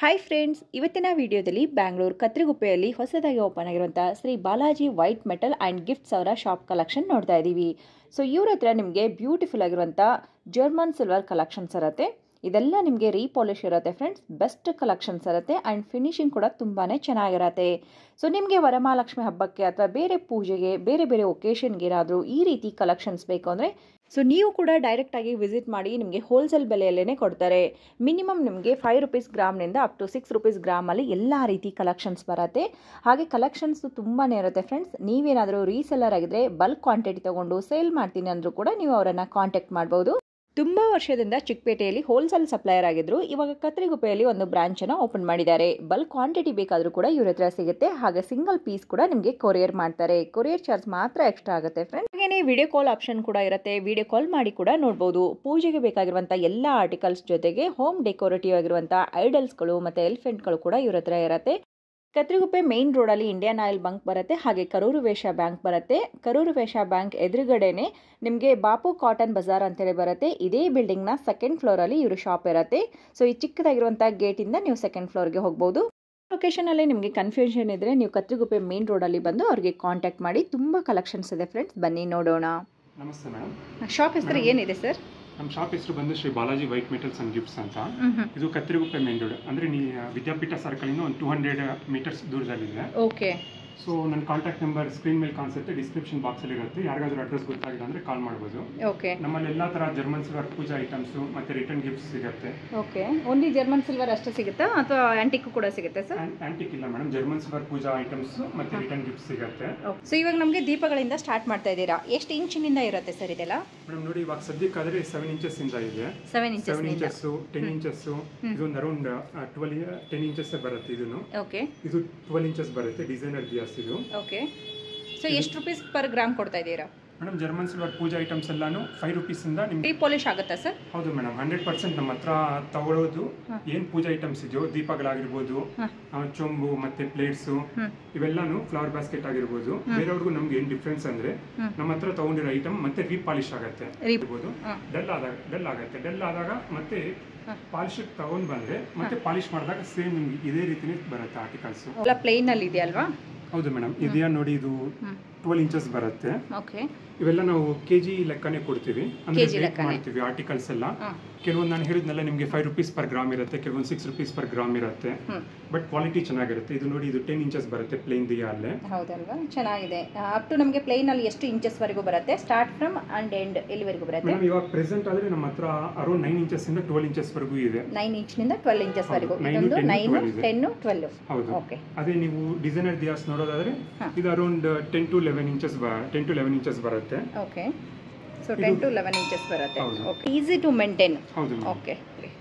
Hi friends ಇವತ್ತಿನ ವಿಡಿಯೋದಲ್ಲಿ ಬ್ಯಾಂಗ್ಳೂರು ಕತ್ರಿಗುಪ್ಪೆಯಲ್ಲಿ ಹೊಸದಾಗಿ ಓಪನ್ ಆಗಿರುವಂಥ Shri Balaji white metal and gifts ಅವರ ಶಾಪ್ ಕಲೆಕ್ಷನ್ ನೋಡ್ತಾ ಇದ್ದೀವಿ ಸೊ ಇವ್ರ ಹತ್ರ ನಿಮಗೆ ಬ್ಯೂಟಿಫುಲ್ ಆಗಿರುವಂಥ ಜರ್ಮನ್ ಸಿಲ್ವರ್ ಕಲೆಕ್ಷನ್ಸ್ ಇರುತ್ತೆ ಇದೆಲ್ಲ ನಿಮಗೆ ರೀಪಾಲಿಶ್ ಇರುತ್ತೆ ಫ್ರೆಂಡ್ಸ್ ಬೆಸ್ಟ್ ಕಲೆಕ್ಷನ್ಸ್ ಇರುತ್ತೆ ಆ್ಯಂಡ್ ಫಿನಿಶಿಂಗ್ ಕೂಡ ತುಂಬಾ ಚೆನ್ನಾಗಿರತ್ತೆ ಸೊ ನಿಮಗೆ ವರಮಹಾಲಕ್ಷ್ಮಿ ಹಬ್ಬಕ್ಕೆ ಅಥವಾ ಬೇರೆ ಪೂಜೆಗೆ ಬೇರೆ ಬೇರೆ ಒಕೇಶನ್ಗೆ ಏನಾದರೂ ಈ ರೀತಿ ಕಲೆಕ್ಷನ್ಸ್ ಬೇಕು ಅಂದರೆ ಸೊ ನೀವು ಕೂಡ ಡೈರೆಕ್ಟಾಗಿ ವಿಸಿಟ್ ಮಾಡಿ ನಿಮಗೆ ಹೋಲ್ಸೇಲ್ ಬೆಲೆಯಲ್ಲೇ ಕೊಡ್ತಾರೆ ಮಿನಿಮಮ್ ನಿಮಗೆ ಫೈವ್ ರುಪೀಸ್ ಗ್ರಾಮ್ನಿಂದ ಅಪ್ ಟು ಸಿಕ್ಸ್ ರುಪೀಸ್ ಗ್ರಾಮಲ್ಲಿ ಎಲ್ಲ ರೀತಿ ಕಲೆಕ್ಷನ್ಸ್ ಬರುತ್ತೆ ಹಾಗೆ ಕಲೆಕ್ಷನ್ಸ್ ತುಂಬಾ ಇರುತ್ತೆ ಫ್ರೆಂಡ್ಸ್ ನೀವೇನಾದರೂ ರೀಸೆಲ್ಲರ್ ಆಗಿದ್ರೆ ಬಲ್ಕ್ ಕ್ವಾಂಟಿಟಿ ತೊಗೊಂಡು ಸೇಲ್ ಮಾಡ್ತೀನಿ ಅಂದರೂ ಕೂಡ ನೀವು ಅವರನ್ನು ಕಾಂಟ್ಯಾಕ್ಟ್ ಮಾಡ್ಬೋದು ತುಂಬ ವರ್ಷದಿಂದ ಚಿಕ್ಕಪೇಟೆಯಲ್ಲಿ ಹೋಲ್ಸೇಲ್ ಸಪ್ಲೈಯರ್ ಆಗಿದ್ರು ಇವಾಗ ಕತ್ರಿಗುಪ್ಪೆಯಲ್ಲಿ ಒಂದು ಬ್ರಾಂಚನ್ನು ಓಪನ್ ಮಾಡಿದ್ದಾರೆ ಬಲ್ಕ್ ಕ್ವಾಂಟಿಟಿ ಬೇಕಾದರೂ ಕೂಡ ಇವ್ರ ಹತ್ರ ಸಿಗುತ್ತೆ ಹಾಗೆ ಸಿಂಗಲ್ ಪೀಸ್ ಕೂಡ ನಿಮಗೆ ಕೊರಿಯರ್ ಮಾಡ್ತಾರೆ ಕೊರಿಯರ್ ಚಾರ್ಜ್ ಮಾತ್ರ ಎಕ್ಸ್ಟ್ರಾ ಆಗುತ್ತೆ ಫ್ರೆಂಡ್ ಹಾಗೇನೆ ವಿಡಿಯೋ ಕಾಲ್ ಆಪ್ಷನ್ ಕೂಡ ಇರುತ್ತೆ ವಿಡಿಯೋ ಕಾಲ್ ಮಾಡಿ ಕೂಡ ನೋಡ್ಬೋದು ಪೂಜೆಗೆ ಬೇಕಾಗಿರುವಂಥ ಎಲ್ಲ ಆರ್ಟಿಕಲ್ಸ್ ಜೊತೆಗೆ ಹೋಮ್ ಡೆಕೋರೇಟಿವ್ ಆಗಿರುವಂಥ ಐಡಲ್ಸ್ಗಳು ಮತ್ತು ಎಲಿಫೆಂಟ್ಗಳು ಕೂಡ ಇವ್ರ ಹತ್ರ ಇರುತ್ತೆ ಕತ್ರಿಗುಪ್ಪೆ ಮೇನ್ ರೋಡಲ್ಲಿ ಇಂಡಿಯನ್ ಆಯಿಲ್ ಬಂಕ್ ಬರುತ್ತೆ ಹಾಗೆ ಕರೂರು ವೇಷ ಬ್ಯಾಂಕ್ ಬರುತ್ತೆ ಕರೂರು ವೇಷ ಬ್ಯಾಂಕ್ ಎದುರುಗಡೆನೆ ನಿಮಗೆ ಬಾಪು ಕಾಟನ್ ಬಜಾರ್ ಅಂತೇಳಿ ಬರುತ್ತೆ ಇದೇ ಬಿಲ್ಡಿಂಗ್ನ ಸೆಕೆಂಡ್ ಫ್ಲೋರಲ್ಲಿ ಇವರು ಶಾಪ್ ಇರುತ್ತೆ ಸೊ ಈ ಚಿಕ್ಕದಾಗಿರುವಂಥ ಗೇಟಿಂದ ನೀವು ಸೆಕೆಂಡ್ ಫ್ಲೋರ್ಗೆ ಹೋಗ್ಬೋದು ಲೊಕೇಶನಲ್ಲಿ ನಿಮಗೆ ಕನ್ಫ್ಯೂಷನ್ ಇದ್ದರೆ ನೀವು ಕತ್ರಿಗುಪ್ಪೆ ಮೇನ್ ರೋಡಲ್ಲಿ ಬಂದು ಅವ್ರಿಗೆ ಕಾಂಟ್ಯಾಕ್ಟ್ ಮಾಡಿ ತುಂಬ ಕಲೆಕ್ಷನ್ಸ್ ಇದೆ ಫ್ರೆಂಡ್ಸ್ ಬನ್ನಿ ನೋಡೋಣ ನಮಸ್ತೆ ಮೇಡಮ್ ಶಾಪ್ ಹೆಸರು ಏನಿದೆ ಸರ್ ನಮ್ಮ ಶಾಪ್ ಹೆಸರು ಬಂದು Shri Balaji white metals and gifts ಅಂತ ಇದು ಕತ್ತಿರಿಗುಪ್ಪೆ ಮೇನ್ ರೋಡ್ ಅಂದರೆ ನೀ ವಿದ್ಯಾಪೀಠ ಸರ್ಕಲಿಂದ ಒಂದು ಟೂ ಹಂಡ್ರೆಡ್ ಮೀಟರ್ಸ್ ದೂರದಲ್ಲಿದೆ ಓಕೆ ಸೊ ನನ್ನ ಕಾಂಟ್ಯಾಕ್ಟ್ ನಂಬರ್ ಸ್ಕ್ರೀನ್ ಮೇಲೆ ಕಾಣಿಸುತ್ತೆ ಡಿಸ್ಕ್ರಿಪ್ಷನ್ ಬಾಕ್ಸಲ್ಲಿ ಇರುತ್ತೆ ಯಾರಿಗಾದ್ರೂ ಅಡ್ರೆಸ್ ಗೊತ್ತಾಗಿಲ್ಲ ಅಂದರೆ ಕಾಲ್ ಮಾಡ್ಬೋದು ಓಕೆ ನಮ್ಮಲ್ಲಿ ಎಲ್ಲ ಥರ ಜರ್ಮನ್ ಸಿಲ್ವರ್ ಪೂಜಾ ಐಟಮ್ಸು ಮತ್ತು ರಿಟರ್ನ್ ಗಿಫ್ಟ್ಸ್ ಸಿಗುತ್ತೆ ಓಕೆ ಓನ್ಲಿ ಜರ್ಮನ್ ಸಿಲ್ವರ್ ಅಷ್ಟೇ ಸಿಗುತ್ತಾ ಅಥವಾ ಆಂಟಿಕ್ ಕೂಡ ಸಿಗುತ್ತೆ ಸರ್ ಆ್ಯಂಟಿಕ್ ಇಲ್ಲ madam German silver pooja items ಮತ್ತು ರಿಟರ್ನ್ ಗಿಫ್ಟ್ಸ್ ಸಿಗುತ್ತೆ ಸೊ ಇವಾಗ ನಮಗೆ ದೀಪಗಳಿಂದ ಸ್ಟಾರ್ಟ್ ಮಾಡ್ತಾ ಇದ್ದೀರಾ ಎಷ್ಟು ಇಂಚಿನಿಂದ ಇರುತ್ತೆ ಸರ್ ಇದೆಲ್ಲ ಮೇಡಮ್ ನೋಡಿ ಇವಾಗ ಸದ್ಯಕ್ಕಾದರೆ ಸೆವೆನ್ ಇಂಚಸ್ ಇಂದ ಇದೆ seven inches seven inches ten inches ಇದೊಂದು ಅರೌಂಡ್ ಟ್ವೆಲ್ ಟೆನ್ ಇಂಚಸ್ ಬರುತ್ತೆ ಇದನ್ನು ಓಕೆ ಇದು ಟ್ವೆಲ್ ಇಂಚಸ್ ಬರುತ್ತೆ ಡಿಸೈನರ್ ದಿಯಾಸ್ ಇದು ಓಕೆ ಸೊ ಎಷ್ಟು ರುಪೀಸ್ ಪರ್ ಗ್ರಾಮ್ ಕೊಡ್ತಾ ಇದ್ದೀರಾ madam German silver pooja items ಎಲ್ಲಾನು ಫೈವ್ ರುಪೀಸಿಂದ ನಿಮ್ಗೆ ರೀ ಪಾಲಿಶ್ ಆಗುತ್ತಾ ಸರ್ ಹೌದು ಮೇಡಮ್ ಹಂಡ್ರೆಡ್ ಪರ್ಸೆಂಟ್ ನಮ್ಮ ಹತ್ರ ತಗೊಳ್ಳೋದು ಏನು ಪೂಜಾ ಐಟಮ್ಸ್ ಇದೆಯೋ ದೀಪಗಳಾಗಿರ್ಬೋದು ಆ, ಚೊಂಬು ಮತ್ತೆ ಪ್ಲೇಟ್ಸು ಇವೆಲ್ಲಾನು ಫ್ಲವರ್ ಬಾಸ್ಕೆಟ್ ಆಗಿರ್ಬೋದು ಬೇರೆಯವ್ರಿಗೂ ನಮ್ಗೆ ಏನು ಡಿಫ್ರೆನ್ಸ್ ಅಂದ್ರೆ ನಮ್ಮ ಹತ್ರ ತಗೊಂಡಿರೋ ಐಟಮ್ ಮತ್ತೆ ರೀಪಾಲಿಶ್ ಆಗತ್ತೆ Re- ಇರ್ಬೋದು ಡಲ್ ಆದಾಗ ಡಲ್ ಆಗತ್ತೆ ಡಲ್ ಆದಾಗ ಮತ್ತೆ ಪಾಲಿಶ್ ತಗೊಂಡ್ ಬಂದ್ರೆ ಮತ್ತೆ ಪಾಲಿಶ್ ಮಾಡಿದಾಗ ಸೇಮ್ ನಿಮ್ಗೆ ಇದೇ ರೀತಿನೇ ಬರುತ್ತೆ ಆರ್ಟಿಕಲ್ಸ್ ಎಲ್ಲ ಪ್ಲೇನಲ್ಲಿ ಇದೆಯಲ್ವಾ ಹೌದು ಮೇಡಮ್ ಇದೆಯಾ ನೋಡಿ ಇದು ಟ್ವೆಲ್ ಇಂಚಸ್ ಬರುತ್ತೆ ಓಕೆ ಇವೆಲ್ಲ ನಾವು ಕೆ ಜಿ ಲೆಕ್ಕನೇ ಕೊಡ್ತೀವಿ ಅಂದ್ರೆ ರೇಟ್ ಮಾಡ್ತೀವಿ ಆರ್ಟಿಕಲ್ಸ್ ಎಲ್ಲ ಕೆಲವೊಂದು ನಾನು ಹೇಳಿದ್ನೆಲ್ಲ ನಿಮಗೆ ಫೈವ್ ರುಪೀಸ್ ಪರ್ ಗ್ರಾಮ್ ಇರುತ್ತೆ ಕೆಲವೊಂದು ಸಿಕ್ಸ್ ರುಪೀಸ್ ಪರ್ ಗ್ರಾಮ್ ಇರುತ್ತೆ ಬಟ್ ಕ್ವಾಲಿಟಿ ಚೆನ್ನಾಗಿರುತ್ತೆ ಇದು ನೋಡಿ ಇದು ಟೆನ್ ಇಂಚಸ್ ಬರುತ್ತೆ ಪ್ಲೇನ್ ದಿಯಾ ಅಲ್ಲೇ ಹೌದಲ್ವಾ ಚೆನ್ನಾಗಿದೆ ಅಪ್ ಟು ನಮಗೆ ಪ್ಲೇನಲ್ಲಿ ಎಷ್ಟು ಇಂಚಸ್ ವರೆಗೂ ಬರುತ್ತೆ ಸ್ಟಾರ್ಟ್ ಫ್ರಮ್ ಅಂಡ್ ಎಂಡ್ ಎಲ್ಲಿವರೆಗೂ ಬರುತ್ತೆ ಮೇಡಮ್ ಇವಾಗ ಪ್ರೆಸೆಂಟ್ ಆದ್ರೆ ನಮ್ಮ ಹತ್ರ ಅರೌಂಡ್ ನೈನ್ ಇಂಚಸ್ ಇಂದ ಟ್ವೆಲ್ ಇಂಚಸ್ ವರೆಗೂ ಇದೆ ನೈನ್ ಇಂಚ್ನಿಂದ ಟ್ವೆಲ್ ಇಂಚಸ್ ವರೆಗೂ ನೈನು, ಇದೊಂದು ಟೆನ್ನು, ನೈನು ಟ್ವೆಲ್ ಇದೆ. ಟೆನ್ನು ಟ್ವೆಲ್ ಹೌದು ಓಕೆ ಅದೇ ನೀವು ಡಿಸೈನರ್ ದಿಯಾಸ್ ನೋಡೋದಾದ್ರೆ ಇದು around ten to eleven inches ten to eleven inches ಬರುತ್ತೆ okay so ten to eleven inches ಬರುತ್ತೆ ಹೌದು. ಓಕೆ ಈಸಿ ಟು ಮೇಂಟೈನ್ ಹೌದು ಮೇಡಮ್ ಓಕೆ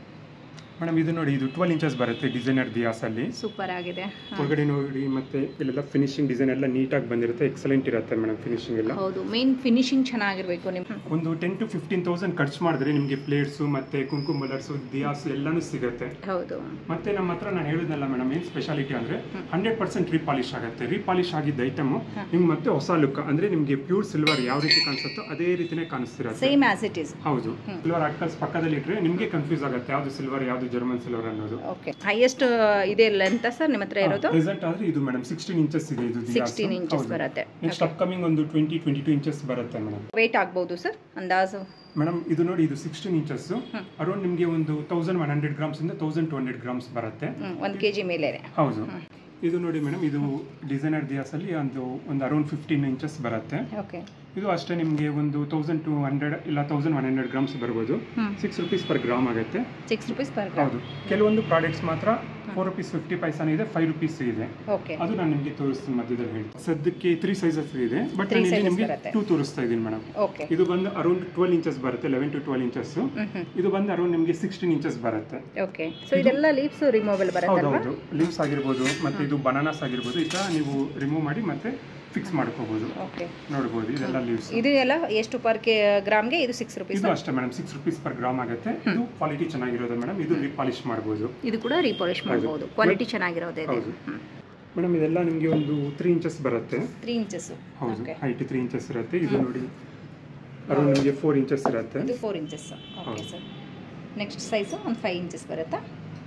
ಮೇಡಮ್ ಇದು ನೋಡಿ ಇದು ಟ್ವೆಲ್ ಇಂಚಸ್ ಬರುತ್ತೆ ಡಿಸೈನರ್ ದಿಯಾಸ್ ಅಲ್ಲಿ ಸೂಪರ್ ಆಗಿದೆ ಒಳಗಡೆ ನೋಡಿ ಮತ್ತೆ ಇಲ್ಲೆಲ್ಲ ಫಿನಿಶಿಂಗ್ ಡಿಸೈನ್ ಎಲ್ಲ ನೀಟಾಗಿ ಬಂದಿರುತ್ತೆ ಎಕ್ಸಲೆಂಟ್ ಇರುತ್ತೆ ಮೇಡಮ್ ಫಿನಿಶಿಂಗ್ ಎಲ್ಲ ಹೌದು ಮೇನ್ ಫಿನಿಶಿಂಗ್ ಚೆನ್ನಾಗಿರ್ಬೇಕು ನಿಮ್ಮ ಒಂದು ಟೆನ್ ಟು ಫಿಫ್ಟೀನ್ ತೌಸಂಡ್ ಖರ್ಚು ಮಾಡಿದ್ರೆ ನಿಮಗೆ ಪ್ಲೇಟ್ಸು ಮತ್ತೆ ಕುಂಕುಮ ಬಲರ್ಸು ದಿಯಾಸ್ ಎಲ್ಲಾನು ಸಿಗುತ್ತೆ ಹೌದು ಮತ್ತೆ ನಮ್ಮ ಹತ್ರ ನಾನು ಹೇಳಿದ್ನಲ್ಲ ಮೇಡಮ್ ಏನು ಸ್ಪೆಷಾಲಿಟಿ ಅಂದ್ರೆ ಹಂಡ್ರೆಡ್ ಪರ್ಸೆಂಟ್ ರೀಪಾಲಿಶ್ ಆಗುತ್ತೆ ರೀಪಾಲಿಶ್ ಆಗಿದ್ದ ಐಟಮ್ ನಿಮ್ಗೆ ಮತ್ತೆ ಹೊಸ ಲುಕ್ ಅಂದ್ರೆ ನಿಮಗೆ ಪ್ಯೂರ್ ಸಿಲ್ವರ್ ಯಾವ ರೀತಿ ಕಾಣಿಸುತ್ತೋ ಅದೇ ರೀತಿನೇ ಕಾಣಿಸ್ತಿರುತ್ತೆ ಸೇಮ್ ಆಸ್ ಇಟ್ ಈಸ್ ಹೌದು ಸಿಲ್ವರ್ ಆರ್ಟಿಕಲ್ಸ್ ಪಕ್ಕದಲ್ಲಿ ಇಟ್ರೆ ನಿಮಗೆ ಕನ್ಫ್ಯೂಸ್ ಆಗುತ್ತೆ ಯಾವ್ದು ಸಿಲ್ವರ್ ಯಾವ್ದು ಜರ್ಮನ್ ಸಿಲ್ವರ್ ಅನ್ನೋದು ಓಕೆ ಹೈಯೆಸ್ಟ್ ಇದೆ ಅಂತ ಸರ್ ನಿಮ್ಮ ಹತ್ರ ಇರೋದು ಪ್ರೆಸೆಂಟ್ ಆದ್ರೆ ಇದು ಮೇಡಮ್ ಸಿಕ್ಸ್ಟೀನ್ ಇಂಚಸ್ ಇದೆ ಇದು ಸಿಕ್ಸ್ಟೀನ್ ಇಂಚಸ್ ಬರುತ್ತೆ ನೆಕ್ಸ್ಟ್ ಅಪ್ಕಮಿಂಗ್ ಒಂದು ಟ್ವೆಂಟಿ ಟ್ವೆಂಟಿ ಟೂ ಇಂಚಸ್ ಬರುತ್ತೆ ಮೇಡಮ್ ವೇಟ್ ಆಗ್ಬೋದು ಸರ್ ಅಂದಾಜು ಮೇಡಮ್ ಇದು ನೋಡಿ ಇದು ಸಿಕ್ಸ್ಟೀನ್ ಇಂಚಸ್ ಅರೌಂಡ್ ನಿಮಗೆ ಒಂದು ತೌಸಂಡ್ ಒನ್ ಹಂಡ್ರೆಡ್ ಗ್ರಾಮ್ಸ್ ಇಂದ ತೌಸಂಡ್ ಟು ಹಂಡ್ರೆಡ್ ಗ್ರಾಮ್ಸ್ ಬರುತ್ತೆ ಒಂದು ಕೆ ಜಿ ಮೇಲೆ ಹೌದು ಇದು ನೋಡಿ ಮೇಡಮ್ ಇದು ಡಿಸೈನರ್ ದಿಯಾಸಲ್ಲಿ ಒಂದು ಒಂದು ಅರೌಂಡ್ ಫಿಫ್ಟೀನ್ ಇಂಚಸ್ ಬರುತ್ತೆ ಓಕೆ ಇದು ಅಷ್ಟೇ ನಿಮಗೆ ಒಂದು ತೌಸಂಡ್ ಟು ಹಂಡ್ರೆಡ್ ಇಲ್ಲ ತೌಸಂಡ್ ಒನ್ ಹಂಡ್ರೆಡ್ ಗ್ರಾಮ್ಸ್ ಬರ್ಬೋದು ಸಿಕ್ಸ್ ರುಪೀಸ್ ಪರ್ ಗ್ರಾಮ್ ಆಗುತ್ತೆ ಸಿಕ್ಸ್ ರುಪೀಸ್ ಪರ್ ಗ್ರಾಮ್ ಹೌದು ಕೆಲವೊಂದು ಪ್ರಾಡಕ್ಟ್ಸ್ ಮಾತ್ರ ಫೋರ್ ರುಪೀಸ್ ಫಿಫ್ಟಿ ಪೈಸಾನೇ ಇದೆ ಫೈವ್ ರುಪೀಸ್ ಇದೆ ಓಕೆ ಅದು ನಾನು ನಿಮಗೆ ತೋರಿಸ್ತೀನಿ ಮಧ್ಯದಲ್ಲಿ ಹೇಳಿ ಸದ್ಯಕ್ಕೆ ತ್ರೀ ಸೈಜಸ್ ಇದೆ ಬಟ್ Three ನಾನು ಇಲ್ಲಿ sizes ನಿಮಗೆ ಬರುತ್ತೆ. ಟೂ ತೋರಿಸ್ತಾ ಇದ್ದೀನಿ ಮೇಡಮ್ ಓಕೆ ಇದು ಬಂದು ಅರೌಂಡ್ ಟ್ವೆಲ್ ಇಂಚಸ್ ಬರುತ್ತೆ ಲೆವೆನ್ ಟು ಟ್ವೆಲ್ ಇಂಚಸ್ ಇದು ಬಂದು ಅರೌಂಡ್ ನಿಮಗೆ ಸಿಕ್ಸ್ಟೀನ್ ಇಂಚಸ್ ಬರುತ್ತೆ ಓಕೆ ಸೊ ಇದೆಲ್ಲ ಲೀವ್ಸ್ ರಿಮೂವಲ್ ಬರುತ್ತಲ್ವಾ ಹೌದೌದು ಲೀವ್ಸ್ ಆಗಿರ್ಬೋದು ಮತ್ತೆ ಇದು ಬನಾನಾಸ್ ಆಗಿರ್ಬೋದು ಈ ಥರ ನೀವು ರಿಮೂವ್ ಮಾಡಿ ಮತ್ತೆ ಫಿಕ್ಸ್ ಮಾಡ್ಕೋಬಹುದು ಓಕೆ ನೋಡ್ಬೋದು ಇದೆಲ್ಲ ಲೀವ್ಸ್ ಇದು ಎಲ್ಲ ಎಷ್ಟು ಪರ್ ಕೆ ಗ್ರಾಮ್ಗೆ ಇದು ಸಿಕ್ಸ್ ರುಪೀಸ್ ಇದು ಅಷ್ಟೇ madam six rupees per gram ಆಗುತ್ತೆ ಇದು ಕ್ವಾಲಿಟಿ ಚೆನ್ನಾಗಿರೋದು ಮೇಡಮ್ ಇದು ಪಾಲಿಶ್ ಮಾಡ್ಬೋದು ಇದು ಕೂಡ ರೀಪಾಲಿಶ್ ಮಾಡ್ಬೋದು ಕ್ವಾಲಿಟಿ ಚೆನ್ನಾಗಿರೋದೇ ಇದೆ ಹೌದು ಮೇಡಮ್ ಇದೆಲ್ಲ ನಿಮಗೆ ಒಂದು ತ್ರೀ ಇಂಚಸ್ ಬರುತ್ತೆ ತ್ರೀ ಇಂಚಸ್ ಹೌದು ಓಕೆ ಹೈಟ್ ತ್ರೀ ಇಂಚಸ್ ಇರುತ್ತೆ ಇದು ನೋಡಿ ಅರೌಂಡ್ ನಿಮಗೆ ಫೋರ್ ಇಂಚಸ್ ಇರುತ್ತೆ ಇದು four inches okay sir next size ಒಂದು ಫೈವ್ ಇಂಚಸ್ ಬರುತ್ತಾ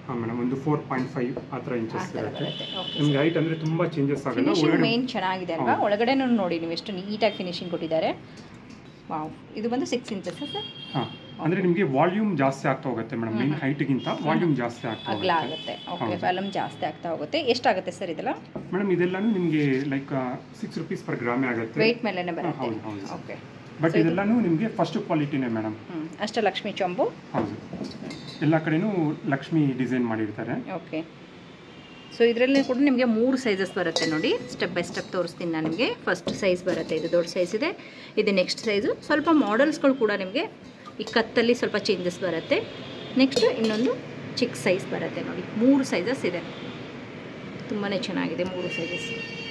ಹಾಂ ಮೇಡಮ್ ಒಂದು ಫೋರ್ ಪಾಯಿಂಟ್ ಫೈವ್ ಆ ಥರ ಆ ಇಂಚಸ್ ಥರ ಇರುತ್ತೆ ಬರುತ್ತೆ ಓಕೆ ನಿಮ್ಗೆ ಹೈಟ್ ಅಂದರೆ ತುಂಬ ಚೇಂಜಸ್ ಆಗಲ್ಲ ಫಿನಿಶಿಂಗ್ ಒಳಗಡೆ ಮೇನ್ ಚೆನ್ನಾಗಿದೆ ಅಲ್ವಾ ಹೌದು. ಒಳಗಡೆನೂ ನೋಡಿ ನೀವು ಎಷ್ಟು ನೀಟಾಗಿ ಫಿನಿಶಿಂಗ್ ಕೊಟ್ಟಿದ್ದಾರೆ ವಾವ್ ಇದು ಬಂದು ಸಿಕ್ಸ್ ಇಂಚಸ್ ಸರ್ ಹಾಂ ಅಂದರೆ ನಿಮಗೆ ವಾಲ್ಯೂಮ್ ಜಾಸ್ತಿ ಆಗ್ತಾ ಹೋಗುತ್ತೆ ಮೇಡಮ್ ಮೇನ್ ಹೈಟ್ಗಿಂತ ವಾಲ್ಯೂಮ್ ಜಾಸ್ತಿ ಆಗ್ತಾ ಅಗಲ ಹೋಗುತ್ತೆ ಆಗುತ್ತೆ ಓಕೆ ಹೌದು. ವ್ಯಾಲಮ್ ಜಾಸ್ತಿ ಆಗ್ತಾ ಹೋಗುತ್ತೆ ಎಷ್ಟಾಗುತ್ತೆ ಸರ್ ಇದೆಲ್ಲ ಮೇಡಮ್ ಇದೆಲ್ಲಾನು ನಿಮಗೆ ಲೈಕ್ ಸಿಕ್ಸ್ ರುಪೀಸ್ ಪರ್ ಗ್ರಾಮೇ ಆಗುತ್ತೆ ವೆಯ್ಟ್ ಮೇಲೆನೆ ಬರುತ್ತೆ ಹೌದು, ಹೌದು. ಓಕೆ ಬಟ್ ಇದೆಲ್ಲಾನು ನಿಮಗೆ ಫಸ್ಟ್ ಕ್ವಾಲಿಟಿನೇ ಮೇಡಮ್ ಹ್ಞೂ ಅಷ್ಟಲಕ್ಷ್ಮಿ ಚೊಂಬು ಹೌದು ಎಲ್ಲ ಕಡೆನೂ ಲಕ್ಷ್ಮಿ ಡಿಸೈನ್ ಮಾಡಿರ್ತಾರೆ ಓಕೆ ಸೊ ಇದರಲ್ಲಿ ಕೂಡ ನಿಮಗೆ ಮೂರು ಸೈಜಸ್ ಬರುತ್ತೆ ನೋಡಿ ಸ್ಟೆಪ್ ಬೈ ಸ್ಟೆಪ್ ತೋರಿಸ್ತೀನಿ ನಾನು ನಿಮಗೆ ಫಸ್ಟ್ ಸೈಜ್ ಬರುತ್ತೆ ಇದು ದೊಡ್ಡ ಸೈಜ್ ಇದೆ ಇದು ನೆಕ್ಸ್ಟ್ ಸೈಜು ಸ್ವಲ್ಪ ಮಾಡಲ್ಸ್ಗಳು ಕೂಡ ನಿಮಗೆ ಈ ಕತ್ತಲ್ಲಿ ಸ್ವಲ್ಪ ಚೇಂಜಸ್ ಬರುತ್ತೆ ನೆಕ್ಸ್ಟ್ ಇನ್ನೊಂದು ಚಿಕ್ಕ ಸೈಜ್ ಬರುತ್ತೆ ನೋಡಿ ಮೂರು ಸೈಜಸ್ ಇದೆ ತುಂಬಾ ಚೆನ್ನಾಗಿದೆ ಮೂರು ಸೈಜಸ್